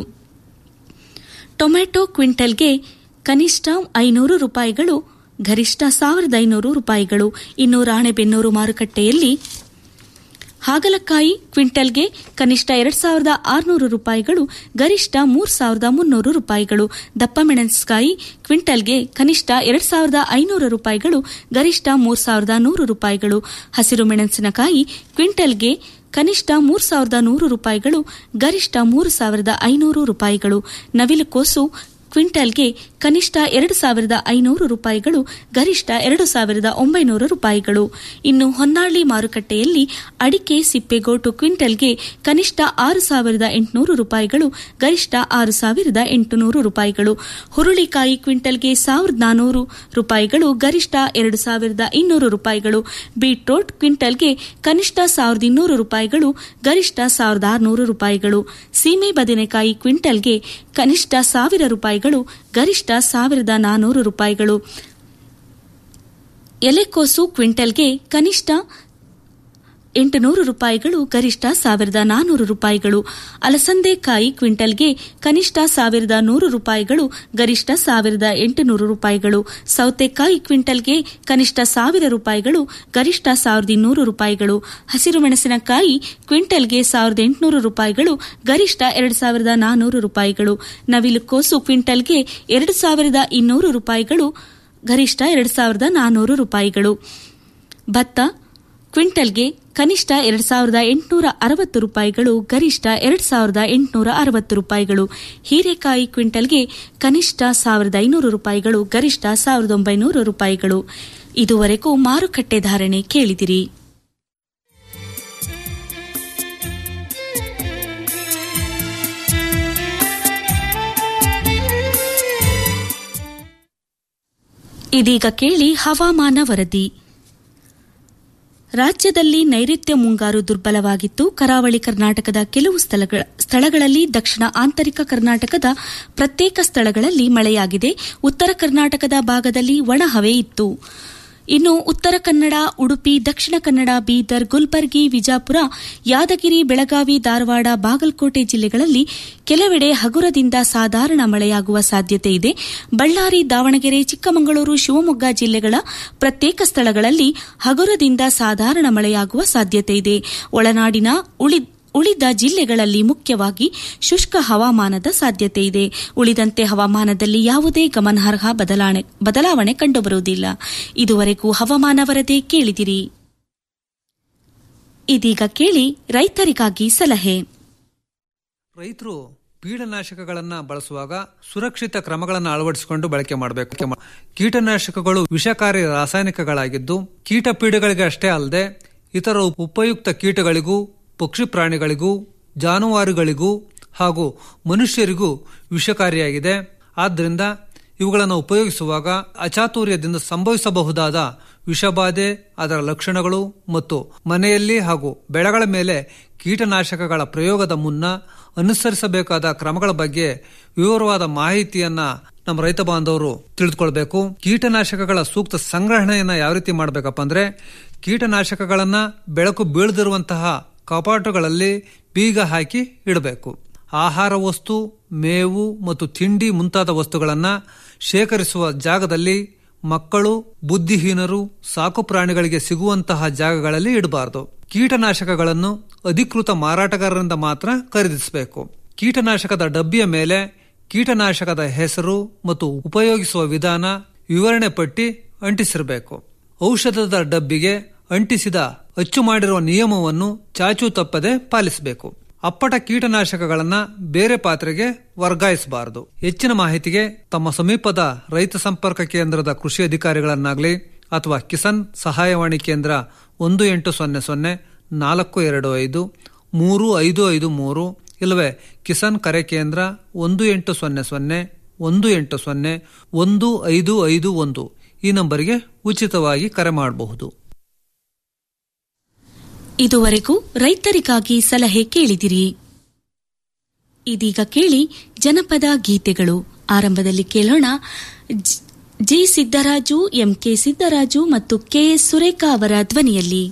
ಟೊಮೆಟೊ ಕ್ವಿಂಟಲ್ಗೆ ಕನಿಷ್ಠ ಐನೂರು ರೂಪಾಯಿಗಳು ಗರಿಷ್ಠ ಸಾವಿರದ ಐನೂರು ರೂಪಾಯಿಗಳು ಇನ್ನು ರಾಣೆಬೆನ್ನೂರು ಮಾರುಕಟ್ಟೆಯಲ್ಲಿ ಹಾಗಲಕಾಯಿ ಕ್ವಿಂಟಲ್ಗೆ ಕನಿಷ್ಠ ಎರಡ್ ಸಾವಿರದ ಆರುನೂರು ರೂಪಾಯಿಗಳು ಗರಿಷ್ಠ ಮೂರ್ ಸಾವಿರದ ಮುನ್ನೂರು ರೂಪಾಯಿಗಳು ದಪ್ಪ ಮೆಣಸಿನಕಾಯಿ ಕ್ವಿಂಟಲ್ಗೆ ಕನಿಷ್ಠ ಎರಡ್ ಸಾವಿರದ ಐನೂರು ರೂಪಾಯಿಗಳು ಗರಿಷ್ಠ ಮೂರ್ ಸಾವಿರದ ನೂರು ರೂಪಾಯಿಗಳು ಹಸಿರು ಮೆಣಸಿನಕಾಯಿ ಕ್ವಿಂಟಲ್ಗೆ ಕನಿಷ್ಠ ಮೂರ್ ಸಾವಿರದ ನೂರು ರೂಪಾಯಿಗಳು ಗರಿಷ್ಠ ಮೂರು ಸಾವಿರದ ಐನೂರು ರೂಪಾಯಿಗಳು ನವಿಲುಕೋಸು ಕ್ವಿಂಟಲ್ಗೆ ಕನಿಷ್ಠ ಎರಡು ಸಾವಿರದ ಐನೂರು ರೂಪಾಯಿಗಳು ಗರಿಷ್ಠ ಎರಡು ಸಾವಿರದ ಒಂಬೈನೂರು ರೂಪಾಯಿಗಳು ಇನ್ನು ಹೊನ್ನಾಳಿ ಮಾರುಕಟ್ಟೆಯಲ್ಲಿ ಅಡಿಕೆ ಸಿಪ್ಪೆಗೋಟು ಕ್ವಿಂಟಲ್ಗೆ ಕನಿಷ್ಠ ಆರು ಸಾವಿರದ ಎಂಟುನೂರು ರೂಪಾಯಿಗಳು ಗರಿಷ್ಠ ಆರು ಸಾವಿರದ ಎಂಟುನೂರು ರೂಪಾಯಿಗಳು ಹುರುಳಿಕಾಯಿ ಕ್ವಿಂಟಲ್ಗೆ ಸಾವಿರದ ನಾನೂರು ರೂಪಾಯಿಗಳು ಗರಿಷ್ಠ ಎರಡು ಸಾವಿರದ ಇನ್ನೂರು ರೂಪಾಯಿಗಳು ಬೀಟ್ರೋಟ್ ಕ್ವಿಂಟಲ್ಗೆ ಕನಿಷ್ಠ ಸಾವಿರದ ಇನ್ನೂರು ರೂಪಾಯಿಗಳು ಗರಿಷ್ಠ ಸಾವಿರದ ಆರುನೂರು ರೂಪಾಯಿಗಳು ಸೀಮೆ ಬದನೆಕಾಯಿ ಕ್ವಿಂಟಲ್ಗೆ ಕನಿಷ್ಠ ಸಾವಿರ ರೂಪಾಯಿಗಳು ಗರಿಷ್ಠ ಸಾವಿರದ ನಾನೂರು ರೂಪಾಯಿಗಳು ಎಲೆಕೋಸು ಕ್ವಿಂಟಲ್ಗೆ ಕನಿಷ್ಠ ಎಂಟುನೂರು ರೂಪಾಯಿಗಳು ಗರಿಷ್ಠ ಸಾವಿರದ ನಾನೂರು ರೂಪಾಯಿಗಳು ಅಲಸಂದೆಕಾಯಿ ಕ್ವಿಂಟಲ್ಗೆ ಕನಿಷ್ಠ ಸಾವಿರದ ನೂರು ರೂಪಾಯಿಗಳು ಗರಿಷ್ಠ ಸಾವಿರದ ಎಂಟುನೂರು ರೂಪಾಯಿಗಳು ಸೌತೆಕಾಯಿ ಕ್ವಿಂಟಲ್ಗೆ ಕನಿಷ್ಠ ಸಾವಿರ ರೂಪಾಯಿಗಳು ಗರಿಷ್ಠ ಸಾವಿರದ ಇನ್ನೂರು ರೂಪಾಯಿಗಳು ಹಸಿರು ಮೆಣಸಿನಕಾಯಿ ಕ್ವಿಂಟಲ್ಗೆ ಸಾವಿರದ ಎಂಟುನೂರು ರೂಪಾಯಿಗಳು ಗರಿಷ್ಠ ಎರಡು ಸಾವಿರದ ನಾನೂರು ರೂಪಾಯಿಗಳು ನವಿಲುಕೋಸು ಕ್ವಿಂಟಲ್ಗೆ ಎರಡು ಸಾವಿರದ ಇನ್ನೂರು ರೂಪಾಯಿಗಳು ಗರಿಷ್ಠ ಎರಡು ಸಾವಿರದ ನಾನೂರು ರೂಪಾಯಿಗಳು ಭತ್ತ ಕ್ವಿಂಟಲ್ಗೆ ಕನಿಷ್ಠ ಎರಡು ಸಾವಿರದ ಎಂಟುನೂರ ಅರವತ್ತು ರೂಪಾಯಿಗಳು ಗರಿಷ್ಠ ಎರಡು ಸಾವಿರದ ಎಂಟುನೂರ ಅರವತ್ತು ರೂಪಾಯಿಗಳು ಹೀರೆಕಾಯಿ ಕ್ವಿಂಟಲ್ಗೆ ಕನಿಷ್ಠ ಸಾವಿರದ ಐನೂರು ರೂಪಾಯಿಗಳು ಗರಿಷ್ಠ ಸಾವಿರದ ಒಂಬೈನೂರು ರೂಪಾಯಿಗಳು ಇದುವರೆಗೂ ಮಾರುಕಟ್ಟೆ ಧಾರಣೆ ಕೇಳಿದಿರಿ ಇದೀಗ ಕೇಳಿ ಹವಾಮಾನ ವರದಿ ರಾಜ್ಯದಲ್ಲಿ ನೈಋತ್ಯ ಮುಂಗಾರು ದುರ್ಬಲವಾಗಿತ್ತು ಕರಾವಳಿ ಕರ್ನಾಟಕದ ಕೆಲವು ಸ್ಥಳಗಳಲ್ಲಿ ದಕ್ಷಿಣ ಆಂತರಿಕ ಕರ್ನಾಟಕದ ಪ್ರತ್ಯೇಕ ಸ್ಥಳಗಳಲ್ಲಿ ಮಳೆಯಾಗಿದೆ ಉತ್ತರ ಕರ್ನಾಟಕದ ಭಾಗದಲ್ಲಿ ಒಣಹವೆ ಇತ್ತು ಇನ್ನು ಉತ್ತರ ಕನ್ನಡ ಉಡುಪಿ ದಕ್ಷಿಣ ಕನ್ನಡ ಬೀದರ್ ಗುಲ್ಬರ್ಗಿ ವಿಜಾಪುರ ಯಾದಗಿರಿ ಬೆಳಗಾವಿ ಧಾರವಾಡ ಬಾಗಲಕೋಟೆ ಜಿಲ್ಲೆಗಳಲ್ಲಿ ಕೆಲವೆಡೆ ಹಗುರದಿಂದ ಸಾಧಾರಣ ಮಳೆಯಾಗುವ ಸಾಧ್ಯತೆ ಇದೆ ಬಳ್ಳಾರಿ ದಾವಣಗೆರೆ ಚಿಕ್ಕಮಗಳೂರು ಶಿವಮೊಗ್ಗ ಜಿಲ್ಲೆಗಳ ಪ್ರತ್ಯೇಕ ಸ್ಥಳಗಳಲ್ಲಿ ಹಗುರದಿಂದ ಸಾಧಾರಣ ಮಳೆಯಾಗುವ ಸಾಧ್ಯತೆ ಇದೆ ಒಳನಾಡಿನ ಉಳಿದ ಜಿಲ್ಲೆಗಳಲ್ಲಿ ಮುಖ್ಯವಾಗಿ ಶುಷ್ಕ ಹವಾಮಾನದ ಸಾಧ್ಯತೆ ಇದೆ ಉಳಿದಂತೆ ಹವಾಮಾನದಲ್ಲಿ ಯಾವುದೇ ಗಮನಾರ್ಹ ಬದಲಾವಣೆ ಕಂಡುಬರುವುದಿಲ್ಲ ಇದುವರೆಗೂ ಹವಾಮಾನ ವರದಿ ಕೇಳಿದಿರಿ ಇದೀಗ ಕೇಳಿ ರೈತರಿಗಾಗಿ ಸಲಹೆ ರೈತರು ಕೀಟನಾಶಕಗಳನ್ನ ಬಳಸುವಾಗ ಸುರಕ್ಷಿತ ಕ್ರಮಗಳನ್ನು ಅಳವಡಿಸಿಕೊಂಡು ಬಳಕೆ ಮಾಡಬೇಕು ಕೀಟನಾಶಕಗಳು ವಿಷಕಾರಿ ರಾಸಾಯನಿಕಗಳಾಗಿದ್ದು ಕೀಟ ಪೀಡೆಗಳಿಗೆ ಅಷ್ಟೇ ಅಲ್ಲದೆ ಇತರ ಉಪಯುಕ್ತ ಕೀಟಗಳಿಗೂ ಪಕ್ಷಿ ಪ್ರಾಣಿಗಳಿಗೂ ಜಾನುವಾರುಗಳಿಗೂ ಹಾಗೂ ಮನುಷ್ಯರಿಗೂ ವಿಷಕಾರಿಯಾಗಿದೆ ಆದ್ದರಿಂದ ಇವುಗಳನ್ನು ಉಪಯೋಗಿಸುವಾಗ ಅಚಾತುರ್ಯದಿಂದ ಸಂಭವಿಸಬಹುದಾದ ವಿಷಬಾಧೆ ಅದರ ಲಕ್ಷಣಗಳು ಮತ್ತು ಮನೆಯಲ್ಲಿ ಹಾಗೂ ಬೆಳೆಗಳ ಮೇಲೆ ಕೀಟನಾಶಕಗಳ ಪ್ರಯೋಗದ ಮುನ್ನ ಅನುಸರಿಸಬೇಕಾದ ಕ್ರಮಗಳ ಬಗ್ಗೆ ವಿವರವಾದ ಮಾಹಿತಿಯನ್ನ ನಮ್ಮ ರೈತ ಬಾಂಧವರು ತಿಳಿದುಕೊಳ್ಬೇಕು ಕೀಟನಾಶಕಗಳ ಸೂಕ್ತ ಸಂಗ್ರಹಣೆಯನ್ನ ಯಾವ ರೀತಿ ಮಾಡಬೇಕಪ್ಪ ಅಂದ್ರೆ ಕೀಟನಾಶಕಗಳನ್ನ ಬೆಳಕು ಬೀಳದಿರುವಂತಹ ಕಪಾಟುಗಳಲ್ಲಿ ಬೀಗ ಹಾಕಿ ಇಡಬೇಕು ಆಹಾರ ವಸ್ತು ಮೇವು ಮತ್ತು ತಿಂಡಿ ಮುಂತಾದ ವಸ್ತುಗಳನ್ನ ಶೇಖರಿಸುವ ಜಾಗದಲ್ಲಿ ಮಕ್ಕಳು ಬುದ್ಧಿಹೀನರು ಸಾಕು ಪ್ರಾಣಿಗಳಿಗೆ ಸಿಗುವಂತಹ ಜಾಗಗಳಲ್ಲಿ ಇಡಬಾರದು ಕೀಟನಾಶಕಗಳನ್ನು ಅಧಿಕೃತ ಮಾರಾಟಗಾರರಿಂದ ಮಾತ್ರ ಖರೀದಿಸಬೇಕು ಕೀಟನಾಶಕದ ಡಬ್ಬಿಯ ಮೇಲೆ ಕೀಟನಾಶಕದ ಹೆಸರು ಮತ್ತು ಉಪಯೋಗಿಸುವ ವಿಧಾನ ವಿವರಣೆ ಪಟ್ಟಿ ಅಂಟಿಸಿರಬೇಕು ಔಷಧದ ಡಬ್ಬಿಗೆ ಅಂಟಿಸಿದ ಅಚ್ಚು ಮಾಡಿರುವ ನಿಯಮವನ್ನು ಚಾಚು ತಪ್ಪದೆ ಪಾಲಿಸಬೇಕು ಅಪ್ಪಟ ಕೀಟನಾಶಕಗಳನ್ನ ಬೇರೆ ಪಾತ್ರೆಗೆ ವರ್ಗಾಯಿಸಬಾರದು ಹೆಚ್ಚಿನ ಮಾಹಿತಿಗೆ ತಮ್ಮ ಸಮೀಪದ ರೈತ ಸಂಪರ್ಕ ಕೇಂದ್ರದ ಕೃಷಿ ಅಧಿಕಾರಿಗಳನ್ನಾಗಲಿ ಅಥವಾ ಕಿಸಾನ್ ಸಹಾಯವಾಣಿ ಕೇಂದ್ರ ಒಂದು ಎಂಟು ಸೊನ್ನೆ ಸೊನ್ನೆ ನಾಲ್ಕು ಎರಡು ಐದು ಮೂರು ಐದು ಐದು ಮೂರು ಇಲ್ಲವೇ ಕಿಸಾನ್ ಕರೆ ಕೇಂದ್ರ ಒಂದು ಎಂಟು ಸೊನ್ನೆ ಸೊನ್ನೆ ಒಂದು ಎಂಟು ಸೊನ್ನೆ ಒಂದು ಐದು ಐದು ಒಂದು ಈ ನಂಬರಿಗೆ ಉಚಿತವಾಗಿ ಕರೆ ಮಾಡಬಹುದು ಇದುವರೆಗೂ ರೈತರಿಗಾಗಿ ಸಲಹೆ ಕೇಳಿದಿರಿ ಇದೀಗ ಕೇಳಿ ಜನಪದ ಗೀತೆಗಳು ಆರಂಭದಲ್ಲಿ ಕೇಳೋಣ ಜಿ ಸಿದ್ದರಾಜು ಎಂಕೆ ಸಿದ್ದರಾಜು ಮತ್ತು ಕೆಎಸ್ ಸುರೇಖಾ ಅವರ ಧ್ವನಿಯಲ್ಲಿ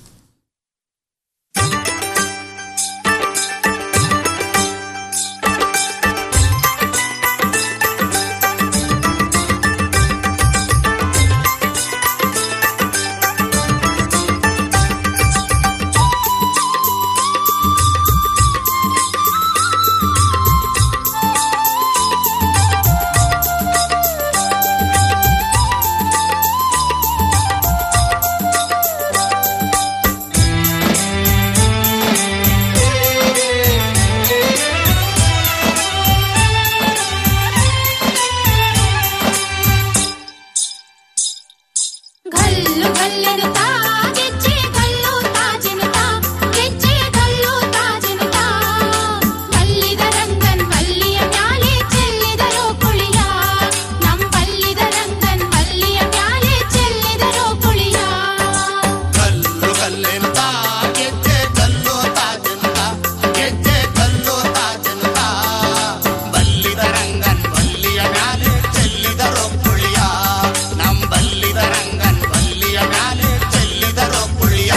ಗಲ್ಲೆನುತ್ತಾ ಗೆಜ್ಜೆ ಗಲ್ಲು ತಾಜೆನುತ್ತಾ ಗೆಜ್ಜೆ ಗಲ್ಲು ತಾಜೆನುತ್ತಾ ಬಲ್ಲಿದ ರಂಗನ್ ಬಲ್ಲಿಯ ಮ್ಯಾಲೆ ಚೆಲ್ಲಿದರೋ ಕುಳಿಯ ನಮ್ ಬಲ್ಲಿದ ರಂಗನ್ ಬಲ್ಲಿಯ ಮ್ಯಾಲೆ ಚೆಲ್ಲಿದರೋ ಕುಳಿಯ ಕಲ್ಲು ಕಲ್ಲೆಂತ ಗೆಜ್ಜೆ ಕಲ್ಲು ತಾಜಂತ ಗೆಜ್ಜೆ ಕಲ್ಲು ತಾಜಂತ ಬಲ್ಲಿದ ರಂಗನ್ ಬಲ್ಲಿಯ ಮ್ಯಾಲೆ ಚೆಲ್ಲಿದರೋ ಕುಳಿಯ ನಮ್ ಬಲ್ಲಿದ ರಂಗನ್ ಬಲ್ಲಿಯ ಮ್ಯಾಲೆ ಚೆಲ್ಲಿದರೋ ಕುಳಿಯ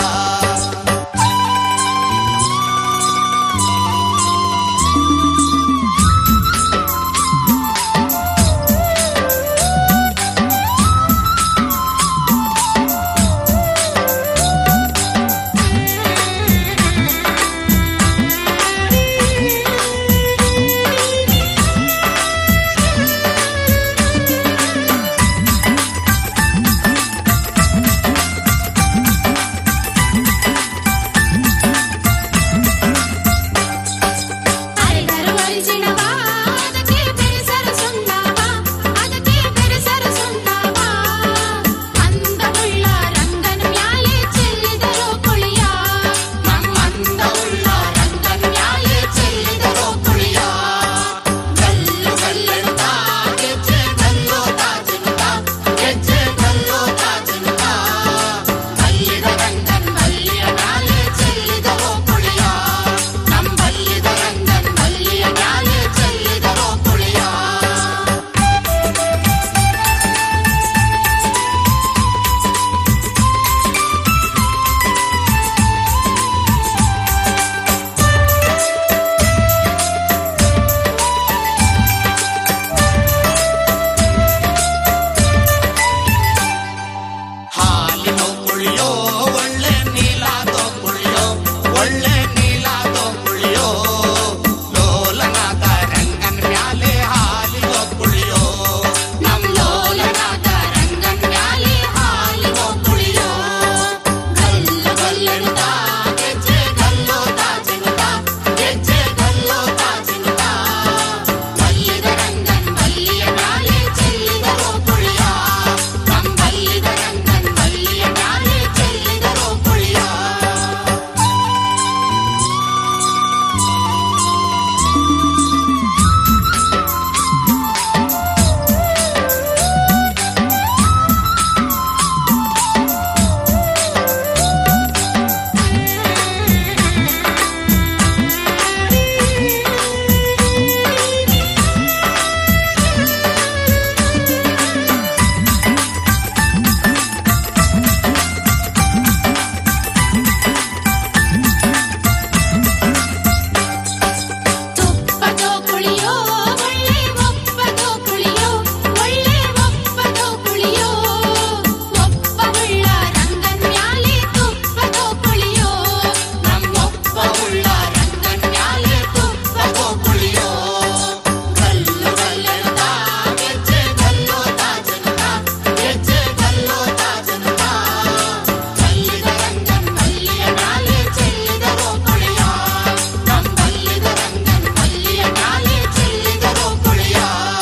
ಅರೆದರು ಅರಿಚಿಣವ ಅದಕ್ಕೆ ಬೆರೆಸರು ಸುಣ್ಣವ ಅದಕ್ಕೆ ಬೆರೆಸರು ಸುಣ್ಣವ ಅಂದವುಳ್ಳ ರಂಗನ ಮ್ಯಾಲೆ ಚೆಲ್ಲಿದರೋ ಕುಳಿಯ ನಮ್ಮ ಅಂದವುಳ್ಳ ರಂಗನ ಮ್ಯಾಲೆ ಚೆಲ್ಲಿದರೋ ಕುಳಿಯ ಗಲ್ಲು ಗಲ್ಲೆಂತ ಗೆಜ್ಜೆ ಕಲ್ಲು ತಾಜಂತ ಗೆಜ್ಜೆ ಕಲ್ಲು ತಾಜಂತ ಬಲ್ಲಿದ ರಂಗನ್ ಬಲ್ಲಿಯ ಮ್ಯಾಲೆ ಚೆಲ್ಲಿದರೋ ಕುಳಿಯ ನಮ್ ಬಲ್ಲಿದ ರಂಗನ್ ಬಲ್ಲಿಯ ಮ್ಯಾಲೆ ಚೆಲ್ಲಿದರೋ ಕುಳಿಯ ಹಾಲಿನೋ ಕುಳಿಯೋ ಒಳ್ಳೆ ನೀಲಾದೋ ಕುಳಿಯೋ ಒಳ್ಳೆ ನೀಲಾದೋ ಕುಳಿಯೋ ಲೋಲನಾದ ರಂಗನ್ ಮ್ಯಾಲೆ ಹಾಲಿನೋ ಕುಳಿಯೋ ನಮ್ ಲೋಲನಾದ ರಂಗನ್ ಮ್ಯಾಲೆ ಹಾಲಿನೋ ಕುಳಿಯೋ ಗಲ್ಲು ಗಲ್ಲೆನುತ ಗೆಜ್ಜೆ ಗಲ್ಲು ತಾಜೆನುತ ಗೆಜ್ಜೆ ಗಲ್ಲು ತಾಜೆನುತ ಬಲ್ಲಿದ ರಂಗನ್ ಬಲ್ಲಿಯ ಮ್ಯಾಲೆ ಚೆಲ್ಲಿದರೋ ಕುಳಿಯ ನಮ್ ಬಲ್ಲಿದ ರಂಗನ್ ಬಲ್ಲಿಯ ಮ್ಯಾಲೆ ಚೆಲ್ಲಿದರೋ ಕುಳಿಯ ತುಪ್ಪದೋ ಕುಳಿಯೋ ಒಳ್ಳೆ ಒಪ್ಪದೋ ಕುಳಿಯೋ ಒಳ್ಳೆ ಒಪ್ಪದೋ ಕುಳಿಯೋ ಒಪ್ಪವುಳ್ಳ ರಂಗನ್ ಮ್ಯಾಲೆ ತುಪ್ಪದೋ ಕುಳಿಯೋ ನಮ್ ಒಪ್ಪವುಳ್ಳ ರಂಗನ್ ಮ್ಯಾಲೆ ತುಪ್ಪದೋ ಕುಳಿಯೋ ಗಲ್ಲು ಗಲ್ಲೆನುತ ಗೆಜ್ಜೆ ಗಲ್ಲು ತಾಜನುತ ಗೆಜ್ಜೆ ಗಲ್ಲು ತಾಜನುತ ಬಲ್ಲಿದ ರಂಗನ್ ಬಲ್ಲಿಯ ಮ್ಯಾಲೆ ಚೆಲ್ಲಿದರೋ ಕುಳಿಯ ನಮ್ ಬಲ್ಲಿದ ರಂಗನ್ ಬಲ್ಲಿಯ ಮ್ಯಾಲೆ ಚೆಲ್ಲಿದರೋ ಕುಳಿಯ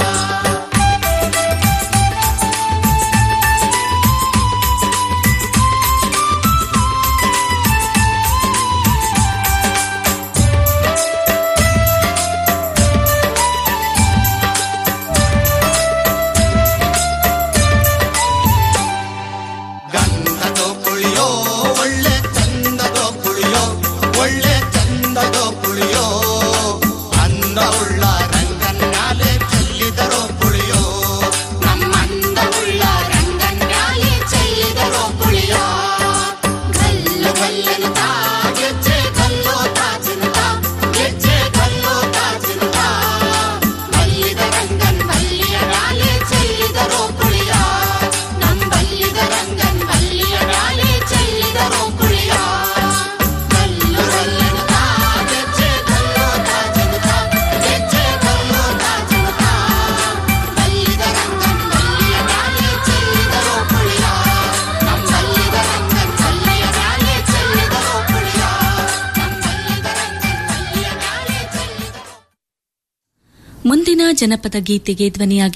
ಗಂಧದೋ ಕುಳಿಯೋ ಒಳ್ಳೆ ಚಂದದೋ ಕುಳಿಯೋ ಒಳ್ಳೆ ಚಂದದೋ ಕುಳಿಯೋ ಅಂದವುಳ್ಳ ರಂಗನ್ ಮ್ಯಾಲೆ ಚೆಲ್ಲಿದರೋ ಕುಳಿಯೋ ನಮ್ಮ ಅಂದವುಳ್ಳ ರಂಗನ್ ಮ್ಯಾಲೆ ಚೆಲ್ಲಿದರೋ ಕುಳಿಯೋ ಗಲ್ಲು ಗಲ್ಲೆನುತ ಗೆಜ್ಜೆ ಗಲ್ಲು ತಾಜನುತ ಗೆಜ್ಜೆ ಗಲ್ಲು ತಾಜನುತ ಬಲ್ಲಿದ ರಂಗನ್ ಬಲ್ಲಿಯ ಮ್ಯಾಲೆ ಚೆಲ್ಲಿದರೋ ಕುಳಿಯ ನಮ್ ಬಲ್ಲಿದ ರಂಗನ್ ಬಲ್ಲಿಯ ಮ್ಯಾಲೆ ಚೆಲ್ಲಿದರೋ ಕುಳಿಯ ಗಲ್ಲು ಗಲ್ಲೆನುತ ಗೆಜ್ಜೆ ಗಲ್ಲು ತಾಜನುತ ಗೆಜ್ಜೆ ಗಲ್ಲು ತಾಜನುತ ಬಲ್ಲಿದ ರಂಗನ್ ಬಲ್ಲಿಯ ಮ್ಯಾಲೆ ಚೆಲ್ಲಿದರೋ ಕುಳಿಯ ನಮ್ ಬಲ್ಲಿದ ರಂಗನ್ ಬಲ್ಲಿಯ ಮ್ಯಾಲೆ ಚೆಲ್ಲಿದರೋ ಕುಳಿಯ ನಮ್ ಬಲ್ಲಿದ ರಂಗನ್ ಬಲ್ಲಿಯ ಮ್ಯಾಲೆ ಚೆಲ್ಲಿದರೋ ಮುಂದಿನ ಜನಪದ ಗೀತೆಗೆ ಧ್ವನಿಯಾಗಿ